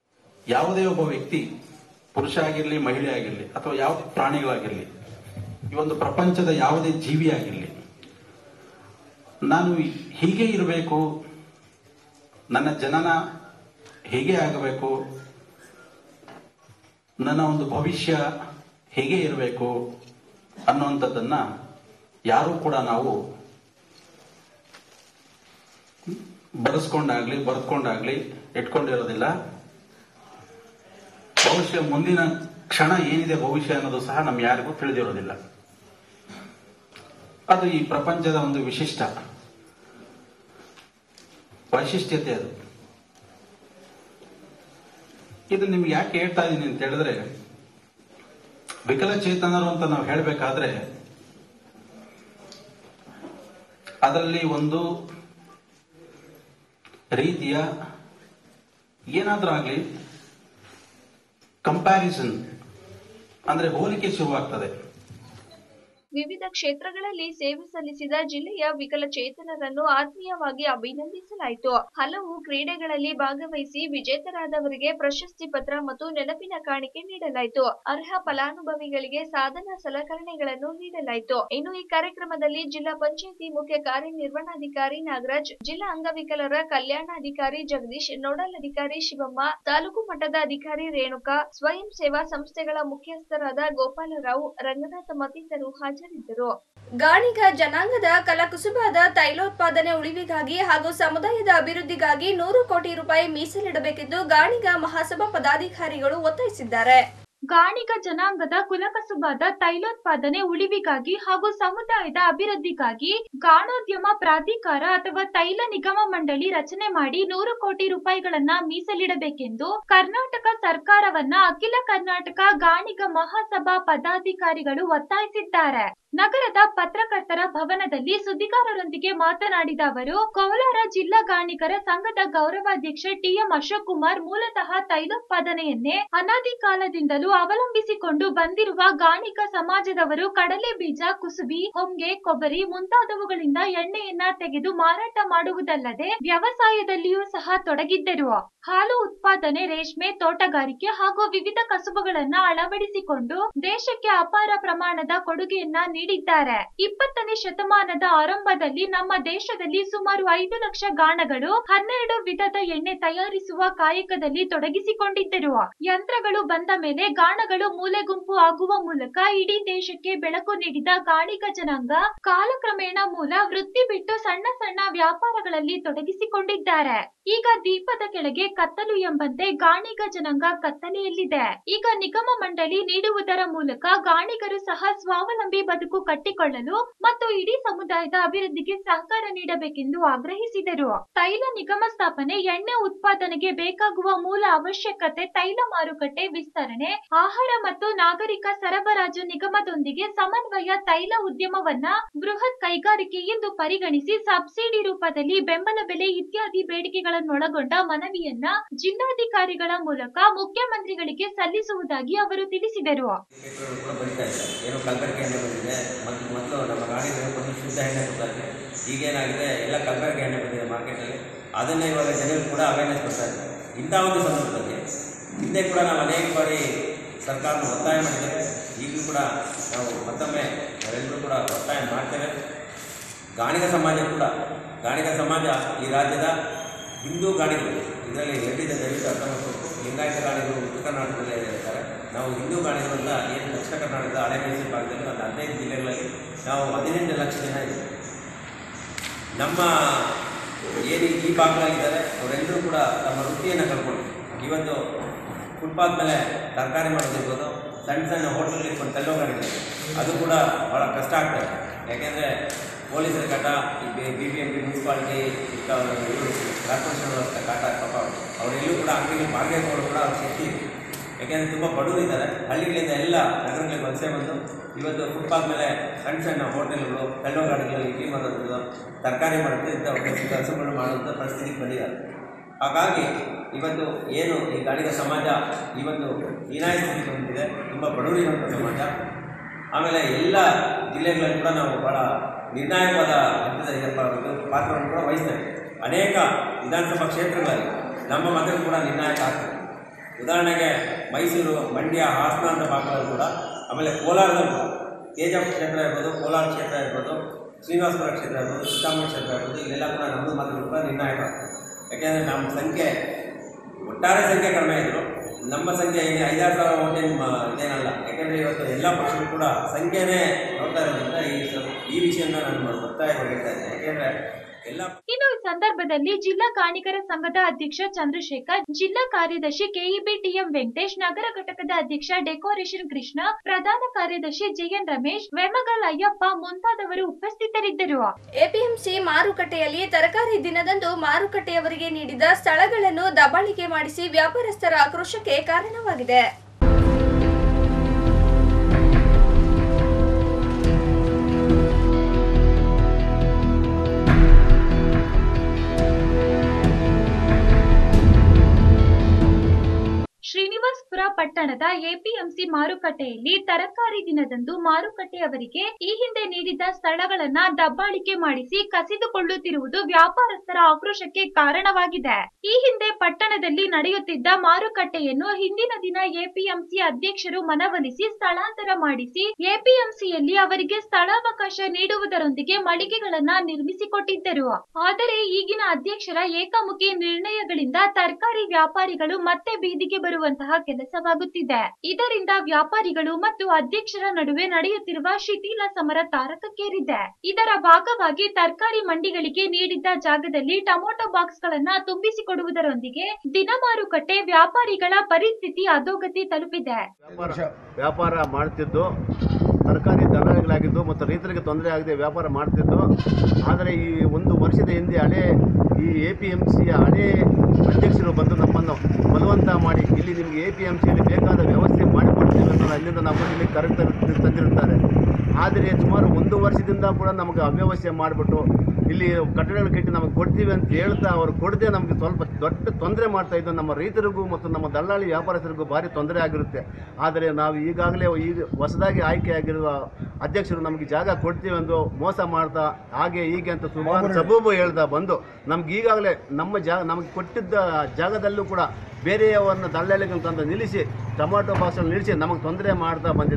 J: ಯಾವುದೇ ಒಬ್ಬ ವ್ಯಕ್ತಿ ಪುರುಷ ಆಗಿರಲಿ ಮಹಿಳೆ ಆಗಿರಲಿ ಅಥವಾ ಯಾವ ಪ್ರಾಣಿಗಳಾಗಿರಲಿ ಈ ಒಂದು ಪ್ರಪಂಚದ ಯಾವುದೇ ಜೀವಿ ಆಗಿರಲಿ ನಾನು ಹೀಗೆ ಇರಬೇಕು ನನ್ನ ಜನನ ಹೇಗೆ ಆಗಬೇಕು ನನ್ನ ಒಂದು ಭವಿಷ್ಯ ಹೇಗೆ ಇರಬೇಕು ಅನ್ನುವಂಥದ್ದನ್ನ ಯಾರೂ ಕೂಡ ನಾವು ಬರೆಸ್ಕೊಂಡಾಗ್ಲಿ ಬರೆದ್ಕೊಂಡಾಗ್ಲಿ ಇಟ್ಕೊಂಡಿರೋದಿಲ್ಲ ಬಹುಶಃ ಮುಂದಿನ ಕ್ಷಣ ಏನಿದೆ ಭವಿಷ್ಯ ಅನ್ನೋದು ಸಹ ನಮ್ ಯಾರಿಗೂ ತಿಳಿದಿರೋದಿಲ್ಲ ಅದು ಈ ಪ್ರಪಂಚದ ಒಂದು ವಿಶಿಷ್ಟ ವೈಶಿಷ್ಟ್ಯತೆ ಅದು ಇದು ನಿಮ್ಗೆ ಯಾಕೆ ಹೇಳ್ತಾ ಇದ್ದೀನಿ ಅಂತ ಹೇಳಿದ್ರೆ ವಿಕಲಚೇತನರು ಅಂತ ನಾವು ಹೇಳಬೇಕಾದ್ರೆ ಅದರಲ್ಲಿ ಒಂದು ರೀತಿಯ ಏನಾದ್ರೂ ಆಗಲಿ ಕಂಪ್ಯಾರಿಸನ್ ಅಂದ್ರೆ ಹೋಲಿಕೆ ಶುರುವಾಗ್ತದೆ
A: ವಿವಿಧ ಕ್ಷೇತ್ರಗಳಲ್ಲಿ ಸೇವೆ ಸಲ್ಲಿಸಿದ ಜಿಲ್ಲೆಯ ವಿಕಲಚೇತನರನ್ನು ಆತ್ಮೀಯವಾಗಿ ಅಭಿನಂದಿಸಲಾಯಿತು ಹಲವು ಕ್ರೀಡೆಗಳಲ್ಲಿ ಭಾಗವಹಿಸಿ ವಿಜೇತರಾದವರಿಗೆ ಪ್ರಶಸ್ತಿ ಪತ್ರ ಮತ್ತು ನೆನಪಿನ ಕಾಣಿಕೆ ನೀಡಲಾಯಿತು ಅರ್ಹ ಫಲಾನುಭವಿಗಳಿಗೆ ಸಾಧನ ಸಲಕರಣೆಗಳನ್ನು ನೀಡಲಾಯಿತು ಇನ್ನು ಈ ಕಾರ್ಯಕ್ರಮದಲ್ಲಿ ಜಿಲ್ಲಾ ಪಂಚಾಯಿತಿ ಮುಖ್ಯ ಕಾರ್ಯನಿರ್ವಹಣಾಧಿಕಾರಿ ನಾಗರಾಜ್ ಜಿಲ್ಲಾ ಅಂಗವಿಕಲರ ಕಲ್ಯಾಣಾಧಿಕಾರಿ ಜಗದೀಶ್ ನೋಡಲ್ ಅಧಿಕಾರಿ ಶಿವಮ್ಮ ತಾಲೂಕು ಮಟ್ಟದ ಅಧಿಕಾರಿ ರೇಣುಕಾ ಸ್ವಯಂ ಸೇವಾ ಸಂಸ್ಥೆಗಳ ಮುಖ್ಯಸ್ಥರಾದ ಗೋಪಾಲರಾವ್ ರಂಗನಾಥ ಮತ್ತಿತರರು ಹಾಜರಿದ್ದರು
I: ಗಾಣಿಗ ಜನಾಂಗದ ಕಲಕುಸುಬಾದ ತೈಲೋತ್ಪಾದನೆ ಉಳಿವಿಗಾಗಿ ಹಾಗೂ ಸಮುದಾಯದ ಅಭಿವೃದ್ಧಿಗಾಗಿ ನೂರು ಕೋಟಿ ರೂಪಾಯಿ ಮೀಸಲಿಡಬೇಕೆಂದು ಗಾಣಿಗ ಮಹಾಸಭಾ ಪದಾಧಿಕಾರಿಗಳು ಒತ್ತಾಯಿಸಿದ್ದಾರೆ
B: ಗಾಣಿಗ ಜನಾಂಗದ ಕುಲಕಸುಬಾದ ತೈಲೋತ್ಪಾದನೆ ಉಳಿವಿಗಾಗಿ ಹಾಗೂ ಸಮುದಾಯದ ಅಭಿವೃದ್ಧಿಗಾಗಿ ಗಾಣೋದ್ಯಮ ಪ್ರಾಧಿಕಾರ ಅಥವಾ ತೈಲ ನಿಗಮ ಮಂಡಳಿ ರಚನೆ ಮಾಡಿ ನೂರು ಕೋಟಿ ರೂಪಾಯಿಗಳನ್ನ ಮೀಸಲಿಡಬೇಕೆಂದು ಕರ್ನಾಟಕ ಸರ್ಕಾರವನ್ನ ಅಖಿಲ ಕರ್ನಾಟಕ ಗಾಣಿಗ ಮಹಾಸಭಾ ಪದಾಧಿಕಾರಿಗಳು ಒತ್ತಾಯಿಸಿದ್ದಾರೆ ನಗರದ ಪತ್ರಕರ್ತರ ಭವನದಲ್ಲಿ ಸುದ್ದಿಗಾರರೊಂದಿಗೆ ಮಾತನಾಡಿದ ಅವರು ಕೋಲಾರ ಜಿಲ್ಲಾ ಗಾಣಿಗರ ಸಂಘದ ಗೌರವಾಧ್ಯಕ್ಷ ಟಿಎಂ ಅಶೋಕ್ ಕುಮಾರ್ ಮೂಲತಃ ತೈಲೋತ್ಪಾದನೆಯನ್ನೇ ಅನಾದಿ ಕಾಲದಿಂದಲೂ ಅವಲಂಬಿಸಿಕೊಂಡು ಬಂದಿರುವ ಗಾಣಿಗ ಸಮಾಜದವರು ಕಡಲೆ ಬೀಜ ಕುಸುಬಿ ಹೊಂಗೆ ಕೊಬ್ಬರಿ ಮುಂತಾದವುಗಳಿಂದ ಎಣ್ಣೆಯನ್ನ ತೆಗೆದು ಮಾರಾಟ ಮಾಡುವುದಲ್ಲದೆ ವ್ಯವಸಾಯದಲ್ಲಿಯೂ ಸಹ ತೊಡಗಿದ್ದರು ಹಾಲು ಉತ್ಪಾದನೆ ರೇಷ್ಮೆ ತೋಟಗಾರಿಕೆ ಹಾಗೂ ವಿವಿಧ ಕಸುಬುಗಳನ್ನ ಅಳವಡಿಸಿಕೊಂಡು ದೇಶಕ್ಕೆ ಅಪಾರ ಪ್ರಮಾಣದ ಕೊಡುಗೆಯನ್ನ ನೀಡಿದ್ದಾರೆ ಇಪ್ಪತ್ತನೇ ಶತಮಾನದ ಆರಂಭದಲ್ಲಿ ನಮ್ಮ ದೇಶದಲ್ಲಿ ಸುಮಾರು ಐದು ಲಕ್ಷ ಗಾಣಗಳು ಹನ್ನೆರಡು ವಿಧದ ಎಣ್ಣೆ ತಯಾರಿಸುವ ಕಾಯಕದಲ್ಲಿ ತೊಡಗಿಸಿಕೊಂಡಿದ್ದರು ಯಂತ್ರಗಳು ಬಂದ ಮೇಲೆ ಗಾಣಗಳು ಮೂಲೆ ಗುಂಪು ಆಗುವ ಮೂಲಕ ಇಡೀ ದೇಶಕ್ಕೆ ಬೆಳಕು ನೀಡಿದ ಗಾಣಿಗ ಜನಾಂಗ ಕಾಲಕ್ರಮೇಣ ಮೂಲ ವೃತ್ತಿ ಬಿಟ್ಟು ಸಣ್ಣ ಸಣ್ಣ ವ್ಯಾಪಾರಗಳಲ್ಲಿ ತೊಡಗಿಸಿಕೊಂಡಿದ್ದಾರೆ ಈಗ ದೀಪದ ಕೆಳಗೆ ಕತ್ತಲು ಎಂಬಂತೆ ಗಾಣಿಗ ಜನಾಂಗ ಕತ್ತಲೆಯಲ್ಲಿದೆ ಈಗ ನಿಗಮ ಮಂಡಳಿ ನೀಡುವುದರ ಮೂಲಕ ಗಾಣಿಗರು ಸಹ ಸ್ವಾವಲಂಬಿ ಬದುಕು ಕಟ್ಟಿಕೊಳ್ಳಲು ಮತ್ತು ಇಡೀ ಸಮುದಾಯದ ಅಭಿವೃದ್ಧಿಗೆ ಸಹಕಾರ ನೀಡಬೇಕೆಂದು ಆಗ್ರಹಿಸಿದರು ತೈಲ ನಿಗಮ ಸ್ಥಾಪನೆ ಎಣ್ಣೆ ಉತ್ಪಾದನೆಗೆ ಬೇಕಾಗುವ ಮೂಲ ಅವಶ್ಯಕತೆ ತೈಲ ಮಾರುಕಟ್ಟೆ ವಿಸ್ತರಣೆ ಆಹಾರ ಮತ್ತು ನಾಗರಿಕ ಸರಬರಾಜು ನಿಗಮದೊಂದಿಗೆ ಸಮನ್ವಯ ತೈಲ ಉದ್ಯಮವನ್ನ ಬೃಹತ್ ಕೈಗಾರಿಕೆ ಎಂದು ಪರಿಗಣಿಸಿ ಸಬ್ಸಿಡಿ ರೂಪದಲ್ಲಿ ಬೆಂಬಲ ಬೆಲೆ ಇತ್ಯಾದಿ ಬೇಡಿಕೆಗಳನ್ನೊಳಗೊಂಡ ಮನವಿಯನ್ನ ಜಿಲ್ಲಾಧಿಕಾರಿಗಳ ಮೂಲಕ ಮುಖ್ಯಮಂತ್ರಿಗಳಿಗೆ ಸಲ್ಲಿಸುವುದಾಗಿ ಅವರು ತಿಳಿಸಿದರು
K: ಪೆಟ್ರೋಲ್ ಕೂಡ ಬರಿತಾ ಇಲ್ಲ ಏನೋ ಕಲಬೆರಕೆ ಎಣ್ಣೆ ಬಂದಿದೆ ಮತ್ತು ಮೊದಲು ನಮ್ಮ ಗಾಡಿಗಳು ಬಂದು ಶುದ್ಧ ಎಣ್ಣೆ ಕೊಡ್ತಾ ಇದ್ದೆ ಈಗೇನಾಗಿದೆ ಎಲ್ಲ ಕಲಬೆರಕೆ ಎಣ್ಣೆ ಬಂದಿದೆ ಮಾರ್ಕೆಟಲ್ಲಿ ಅದನ್ನೇ ಇವಾಗ ಜನರು ಕೂಡ ಅವೇರ್ನೆಸ್ ಬರ್ತಾ ಇದೆ ಇಂಥ ಒಂದು ಸಂದರ್ಭದಲ್ಲಿ ಹಿಂದೆ ಕೂಡ ನಾವು ಅನೇಕ ಬಾರಿ ಸರ್ಕಾರನ ಒತ್ತಾಯ ಮಾಡಿದ್ದೇವೆ ಈಗಲೂ ಕೂಡ ನಾವು ಮತ್ತೊಮ್ಮೆ ನಾವೆಲ್ಲರೂ ಕೂಡ ಒತ್ತಾಯ ಮಾಡ್ತೇವೆ ಗಾಣಿಗ ಸಮಾಜ ಕೂಡ ಗಾಣಿಗ ಸಮಾಜ ಈ ರಾಜ್ಯದ ಹಿಂದೂ ಗಾಣಿಗಳು ಇದರಲ್ಲಿ ಎರಡಿದೆ ದಯವಿಟ್ಟು ಅರ್ಥ ಮಾಡ್ಬೇಕು ಲಿಂಗಾಯತ ಗಾಣಿಗಳು ಉತ್ತರ ಕರ್ನಾಟಕದಲ್ಲಿ ಇರ್ತಾರೆ ನಾವು ಹಿಂದೂ ಗಾಣಿಗಳು ಅಂತ ಏನು ದಕ್ಷಿಣ ಕರ್ನಾಟಕದ ಹಳೆ ಮೈಸೂರು ಭಾಗದಲ್ಲಿ ಒಂದು ಹದಿನೈದು ಜಿಲ್ಲೆಗಳಲ್ಲಿ ನಾವು ಹದಿನೆಂಟು ಲಕ್ಷ ಜನ ಇದ್ದೀವಿ ನಮ್ಮ ಏನು ಈ ಭಾಗದಲ್ಲಿದ್ದಾರೆ ಅವರೆಲ್ಲರೂ ಕೂಡ ತಮ್ಮ ವೃತ್ತಿಯನ್ನು ಕಳ್ಕೊಂಡು ಇವತ್ತು ಫುಟ್ಪಾತ್ ಮೇಲೆ ತರಕಾರಿ ಮಾಡೋದಿರ್ಬೋದು ಸಣ್ಣ ಸಣ್ಣ ಹೋಟೆಲ್ ಇಟ್ಕೊಂಡು ತಳ್ಳೋ ಗಾಡಿಗಳು ಅದು ಕೂಡ ಭಾಳ ಕಷ್ಟ ಆಗ್ತದೆ ಯಾಕೆಂದರೆ ಪೊಲೀಸರ ಕಾಟ ಈ B B M P municipality ಇವರು ಕಾರ್ಪೊರೇಷನ್ ಕಾಟ ಪಾಪ ಅವರೆಲ್ಲೂ ಕೂಡ ಅಂಗಡಿಗೆ ಬಾಡಿಗೆ ಕೊಡೋದು ಕೂಡ ಅವ್ರ ಶಕ್ತಿ ಇದೆ ಯಾಕೆಂದರೆ ತುಂಬ ಬಡವರು ಇದ್ದಾರೆ ಹಳ್ಳಿಗಳಿಂದ ಎಲ್ಲ ನಗರಗಳಿಗೆ ವಲಸೆ ಬಂದು ಇವತ್ತು ಫುಟ್ಪಾತ್ ಮೇಲೆ ಸಣ್ಣ ಸಣ್ಣ ಹೋಟೆಲ್ಗಳು ತಳ್ಳೋ ಗಾಡಿಗಳು ಇಡ್ಲಿ ಮಾಡೋದು ತರಕಾರಿ ಮಾಡೋದು ಇಂಥ ಒಂದು ಕೆಲಸಗಳು ಮಾಡುವಂಥ ಪರಿಸ್ಥಿತಿಗೆ ಬಂದಿದ್ದಾರೆ ಹಾಗಾಗಿ ಇವತ್ತು ಏನು ಈ ಗಾಡಿಗ ಸಮಾಜ ಇವತ್ತು ಹೀನಾಯ ಸ್ಥಿತಿಗೆ ಬಂದಿದೆ ತುಂಬ ಬಡವರಿರುವಂಥ ಸಮಾಜ ಆಮೇಲೆ ಎಲ್ಲ ಜಿಲ್ಲೆಗಳಲ್ಲಿ ಕೂಡ ನಾವು ಭಾಳ ನಿರ್ಣಾಯಕವಾದ ಹಂತದ ಇದಪ್ಪ ಒಂದು ಪಾತ್ರವನ್ನು ಕೂಡ ವಹಿಸ್ತೇವೆ ಅನೇಕ ವಿಧಾನಸಭಾ ಕ್ಷೇತ್ರಗಳಲ್ಲಿ ನಮ್ಮ ಮತಗಳು ಕೂಡ ನಿರ್ಣಾಯಕ ಆಗ್ತದೆ ಉದಾಹರಣೆಗೆ ಮೈಸೂರು ಮಂಡ್ಯ ಹಾಸನ ಅಂತ ಭಾಗಗಳಲ್ಲಿ ಕೂಡ ಆಮೇಲೆ ಕೋಲಾರದಲ್ಲೂ ಕೂಡ ತೇಜಾಪುರ ಕ್ಷೇತ್ರ ಇರ್ಬೋದು ಕೋಲಾರ ಕ್ಷೇತ್ರ ಇರ್ಬೋದು ಶ್ರೀನಿವಾಸಪುರ ಕ್ಷೇತ್ರ ಇರ್ಬೋದು ಚಿಕ್ಕಮಗಳೂರು ಕ್ಷೇತ್ರ ಇರ್ಬೋದು ಇಲ್ಲೆಲ್ಲ ಕೂಡ ನಮ್ಮದು ಮತಗಳು ಕೂಡ ನಿರ್ಣಾಯಕ ಆಗ್ತದೆ ಯಾಕೆಂದರೆ ನಮ್ಮ ಸಂಖ್ಯೆ ಒಟ್ಟಾರೆ ಸಂಖ್ಯೆ ಕಡಿಮೆ ಇದ್ದರು ನಮ್ಮ ಸಂಖ್ಯೆ ಏನು ಐದಾರು ಸಾವಿರ ಓಟೇನು ಇದೇನಲ್ಲ ಯಾಕೆಂದರೆ ಇವತ್ತು ಎಲ್ಲ ಪಕ್ಷಗಳು ಕೂಡ ಸಂಖ್ಯೆನೇ ನೋಡ್ತಾ ಇರೋದ್ರಿಂದ ಈ ಸ- ಈ ವಿಷಯನ ನಾನು ಒತ್ತಾಯ ಹೇಳ್ತಾ ಇದ್ದೇನೆ ಯಾಕೆಂದರೆ ಎಲ್ಲ
B: ಇನ್ನು ಈ ಸಂದರ್ಭದಲ್ಲಿ ಜಿಲ್ಲಾ ಗಾಣಿಗರ ಸಂಘದ ಅಧ್ಯಕ್ಷ ಚಂದ್ರಶೇಖರ್ ಜಿಲ್ಲಾ ಕಾರ್ಯದರ್ಶಿ ಕೆಇಬಿ ಟಿಎಂ ವೆಂಕಟೇಶ್ ನಗರ ಘಟಕದ ಅಧ್ಯಕ್ಷ ಡೆಕೋರೇಷನ್ ಕೃಷ್ಣ ಪ್ರಧಾನ ಕಾರ್ಯದರ್ಶಿ ಜಿಎನ್ ರಮೇಶ್ ವೆಮಗಲ್ ಅಯ್ಯಪ್ಪ ಮುಂತಾದವರು ಉಪಸ್ಥಿತರಿದ್ದರು
I: ಎಪಿಎಂಸಿ ಮಾರುಕಟ್ಟೆಯಲ್ಲಿ ತರಕಾರಿ ದಿನದಂದು ಮಾರುಕಟ್ಟೆಯವರಿಗೆ ನೀಡಿದ ಸ್ಥಳಗಳನ್ನು ದಬ್ಬಾಳಿಕೆ ಮಾಡಿಸಿ ವ್ಯಾಪಾರಸ್ಥರ ಆಕ್ರೋಶಕ್ಕೆ ಕಾರಣವಾಗಿದೆ
B: ಶ್ರೀನಿವಾಸ್ಪುರ ಪಟ್ಟಣದ ಎಪಿಎಂಸಿ ಮಾರುಕಟ್ಟೆಯಲ್ಲಿ ತರಕಾರಿ ದಿನದಂದು ಮಾರುಕಟ್ಟೆಯವರಿಗೆ ಈ ಹಿಂದೆ ನೀಡಿದ ಸ್ಥಳಗಳನ್ನ ದಬ್ಬಾಳಿಕೆ ಮಾಡಿಸಿ ಕಸಿದುಕೊಳ್ಳುತ್ತಿರುವುದು ವ್ಯಾಪಾರಸ್ಥರ ಆಕ್ರೋಶಕ್ಕೆ ಕಾರಣವಾಗಿದೆ ಈ ಹಿಂದೆ ಪಟ್ಟಣದಲ್ಲಿ ನಡೆಯುತ್ತಿದ್ದ ಮಾರುಕಟ್ಟೆಯನ್ನು ಹಿಂದಿನ ದಿನ ಎಪಿಎಂಸಿ ಅಧ್ಯಕ್ಷರು ಮನವೊಲಿಸಿ ಸ್ಥಳಾಂತರ ಮಾಡಿಸಿ ಎಪಿಎಂಸಿಯಲ್ಲಿ ಅವರಿಗೆ ಸ್ಥಳಾವಕಾಶ ನೀಡುವುದರೊಂದಿಗೆ ಮಳಿಗೆಗಳನ್ನ ನಿರ್ಮಿಸಿಕೊಟ್ಟಿದ್ದರು ಆದರೆ ಈಗಿನ ಅಧ್ಯಕ್ಷರ ಏಕಮುಖಿ ನಿರ್ಣಯಗಳಿಂದ ತರಕಾರಿ ವ್ಯಾಪಾರಿಗಳು ಮತ್ತೆ ಬೀದಿಗೆ ಬರುವಂತಹ ಕೆಲಸವಾಗುತ್ತಿದೆ ಇದರಿಂದ ವ್ಯಾಪಾರಿಗಳು ಮತ್ತು ಅಧ್ಯಕ್ಷರ ನಡುವೆ ನಡೆಯುತ್ತಿರುವ ಶಿಥಿಲ ಸಮರ ತಾರಕಕ್ಕೇರಿದೆ ಇದರ ಭಾಗವಾಗಿ ತರಕಾರಿ ಮಂಡಿಗಳಿಗೆ ನೀಡಿದ್ದ ಜಾಗದಲ್ಲಿ ಟೊಮೊಟೊ ಬಾಕ್ಸ್ ಗಳನ್ನ ತುಂಬಿಸಿಕೊಡುವುದರೊಂದಿಗೆ ದಿನ ಮಾರುಕಟ್ಟೆ ವ್ಯಾಪಾರಿಗಳ ಪರಿಸ್ಥಿತಿ ಅಧೋಗತಿ ತಲುಪಿದೆ
L: ವ್ಯಾಪಾರ ವ್ಯಾಪಾರ ಮಾಡ್ತಿದ್ದು ತರಕಾರಿ ದಲ್ಲಾಳಿಗಳಾಗಿದ್ದು ಮತ್ತು ರೈತರಿಗೆ ತೊಂದರೆ ಆಗದೆ ವ್ಯಾಪಾರ ಮಾಡ್ತಿದ್ದು ಆದರೆ ಈ ಒಂದು ವರ್ಷದ ಹಿಂದೆ ಹಳೆ ಈ ಎ ಪಿ ಎಮ್ ಸಿಯ ಹಳೆ ಅಧ್ಯಕ್ಷರು ಬಂದು ನಮ್ಮನ್ನು ಬಲವಂತ ಮಾಡಿ ಇಲ್ಲಿ ನಿಮಗೆ ಎ ಪಿ ಎಮ್ ಸಿಯಲ್ಲಿ ಬೇಕಾದ ವ್ಯವಸ್ಥೆ ಮಾಡಿಕೊಡ್ತೀವಿ ಅಂತ ಅಲ್ಲಿಂದ ನಾವು ಇಲ್ಲಿ ಕರೆಕ್ಟ್ ತಂದಿರುತ್ತಾರೆ ಆದರೆ ಸುಮಾರು ಒಂದು ವರ್ಷದಿಂದ ಕೂಡ ನಮಗೆ ಅವ್ಯವಸ್ಥೆ ಮಾಡಿಬಿಟ್ಟು ಇಲ್ಲಿ ಕಟ್ಟಡಗಳು ಕಟ್ಟಿ ನಮಗೆ ಕೊಡ್ತೀವಿ ಅಂತ ಹೇಳ್ತಾ ಅವರು ಕೊಡದೆ ನಮಗೆ ಸ್ವಲ್ಪ ದೊಡ್ಡ ತೊಂದರೆ ಮಾಡ್ತಾ ಇದ್ದು ನಮ್ಮ ರೈತರಿಗೂ ಮತ್ತು ನಮ್ಮ ದಲ್ಲಾಳಿ ವ್ಯಾಪಾರಸ್ಥರಿಗೂ ಭಾರಿ ತೊಂದರೆ ಆಗಿರುತ್ತೆ ಆದರೆ ನಾವು ಈಗಾಗಲೇ ಈಗ ಹೊಸದಾಗಿ ಆಯ್ಕೆಯಾಗಿರುವ ಅಧ್ಯಕ್ಷರು ನಮಗೆ ಜಾಗ ಕೊಡ್ತೀವಿ ಎಂದು ಮೋಸ ಮಾಡ್ತಾ ಹಾಗೆ ಹೀಗೆ ಅಂತ ಸುಮಾರು ಸಬೂಬು ಹೇಳ್ದ ಬಂದು ನಮ್ಗೆ ಈಗಾಗಲೇ ನಮ್ಮ ಜಾಗ ನಮಗೆ ಕೊಟ್ಟಿದ್ದ ಜಾಗದಲ್ಲೂ ಕೂಡ ಬೇರೆಯವರನ್ನ ದಲ್ಲಾಳಿಗಳನ್ನ ತಂದು ನಿಲ್ಲಿಸಿ ಟೊಮಾಟೊ ಬಾಕ್ಸಲ್ಲಿ ನಿಲ್ಲಿಸಿ ನಮಗೆ ತೊಂದರೆ ಮಾಡ್ತಾ ಬಂದಿದ್ದು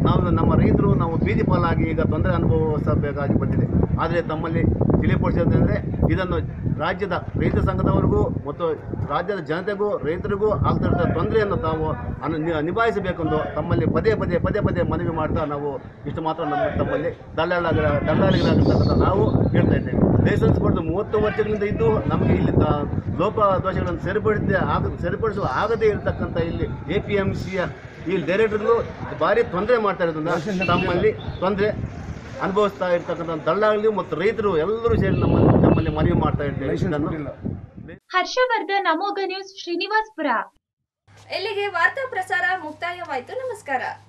L: ನಾವು ನಮ್ಮ ರೈತರು ನಾವು ಬೀದಿ ಪಾಲಾಗಿ ಈಗ ತೊಂದರೆ ಅನುಭವಿಸಬೇಕಾಗಿ ಬಂದಿದೆ ಆದರೆ ತಮ್ಮಲ್ಲಿ ತಿಳಿಪಡಿಸೋದಂದರೆ ಇದನ್ನು ರಾಜ್ಯದ ರೈತ ಸಂಘದವರಿಗೂ ಮತ್ತು ರಾಜ್ಯದ ಜನತೆಗೂ ರೈತರಿಗೂ ಆಗ್ತಿರೋ ತೊಂದರೆಯನ್ನು ತಾವು ಅನು ನಿ- ನಿಭಾಯಿಸಬೇಕೆಂದು ತಮ್ಮಲ್ಲಿ ಪದೇ ಪದೇ ಪದೇ ಪದೇ ಮನವಿ ಮಾಡ್ತಾ ನಾವು ಇಷ್ಟು ಮಾತ್ರ ನಮ್ಮ ತಮ್ಮಲ್ಲಿ ದಲ್ಲಾಳ ದಲ್ಲಾಳಿಗಳಾಗಿರ್ತಕ್ಕಂಥ ನಾವು ಹೇಳ್ತಾ ಇದ್ದೇವೆ ಲೈಸೆನ್ಸ್ ಪಡೆದು ಮೂವತ್ತು ವರ್ಷಗಳಿಂದ ಇದ್ದು ನಮಗೆ ಇಲ್ಲಿ ತ- ಲೋಪ ದೋಷಗಳನ್ನು ಸರಿಪಡಿಸದೆ ಆಗ ಸರಿಪಡಿಸುವ ಆಗದೇ ಇರತಕ್ಕಂಥ ಇಲ್ಲಿ ಎ ಪಿ ಎಮ್ ಸಿಯ ಈ ಡೈರೆಕ್ಟರ್ಗಳು ಭಾರಿ ತೊಂದರೆ ಮಾಡ್ತಾ ಇರೋದ್ರಿಂದ ತಮ್ಮಲ್ಲಿ ತೊಂದರೆ ಅನುಭವಿಸ್ತಾ ಇರ್ತಕ್ಕಂಥ ದಲ್ಲಾಳಿಗಳು ಮತ್ತು ರೈತರು ಎಲ್ಲರೂ ಸೇರಿ ನಮ್ಮ ನಮ್ಮಲ್ಲಿ ಮನವಿ ಮಾಡ್ತಾ ಇದ್ದೇವೆ ಇದನ್ನು
B: ಹರ್ಷವರ್ಧನ್ ಅಮೋಘ ನ್ಯೂಸ್ ಶ್ರೀನಿವಾಸ್ಪುರ
I: ಇಲ್ಲಿಗೆ ವಾರ್ತಾ ಪ್ರಸಾರ ಮುಕ್ತಾಯವಾಯಿತು ನಮಸ್ಕಾರ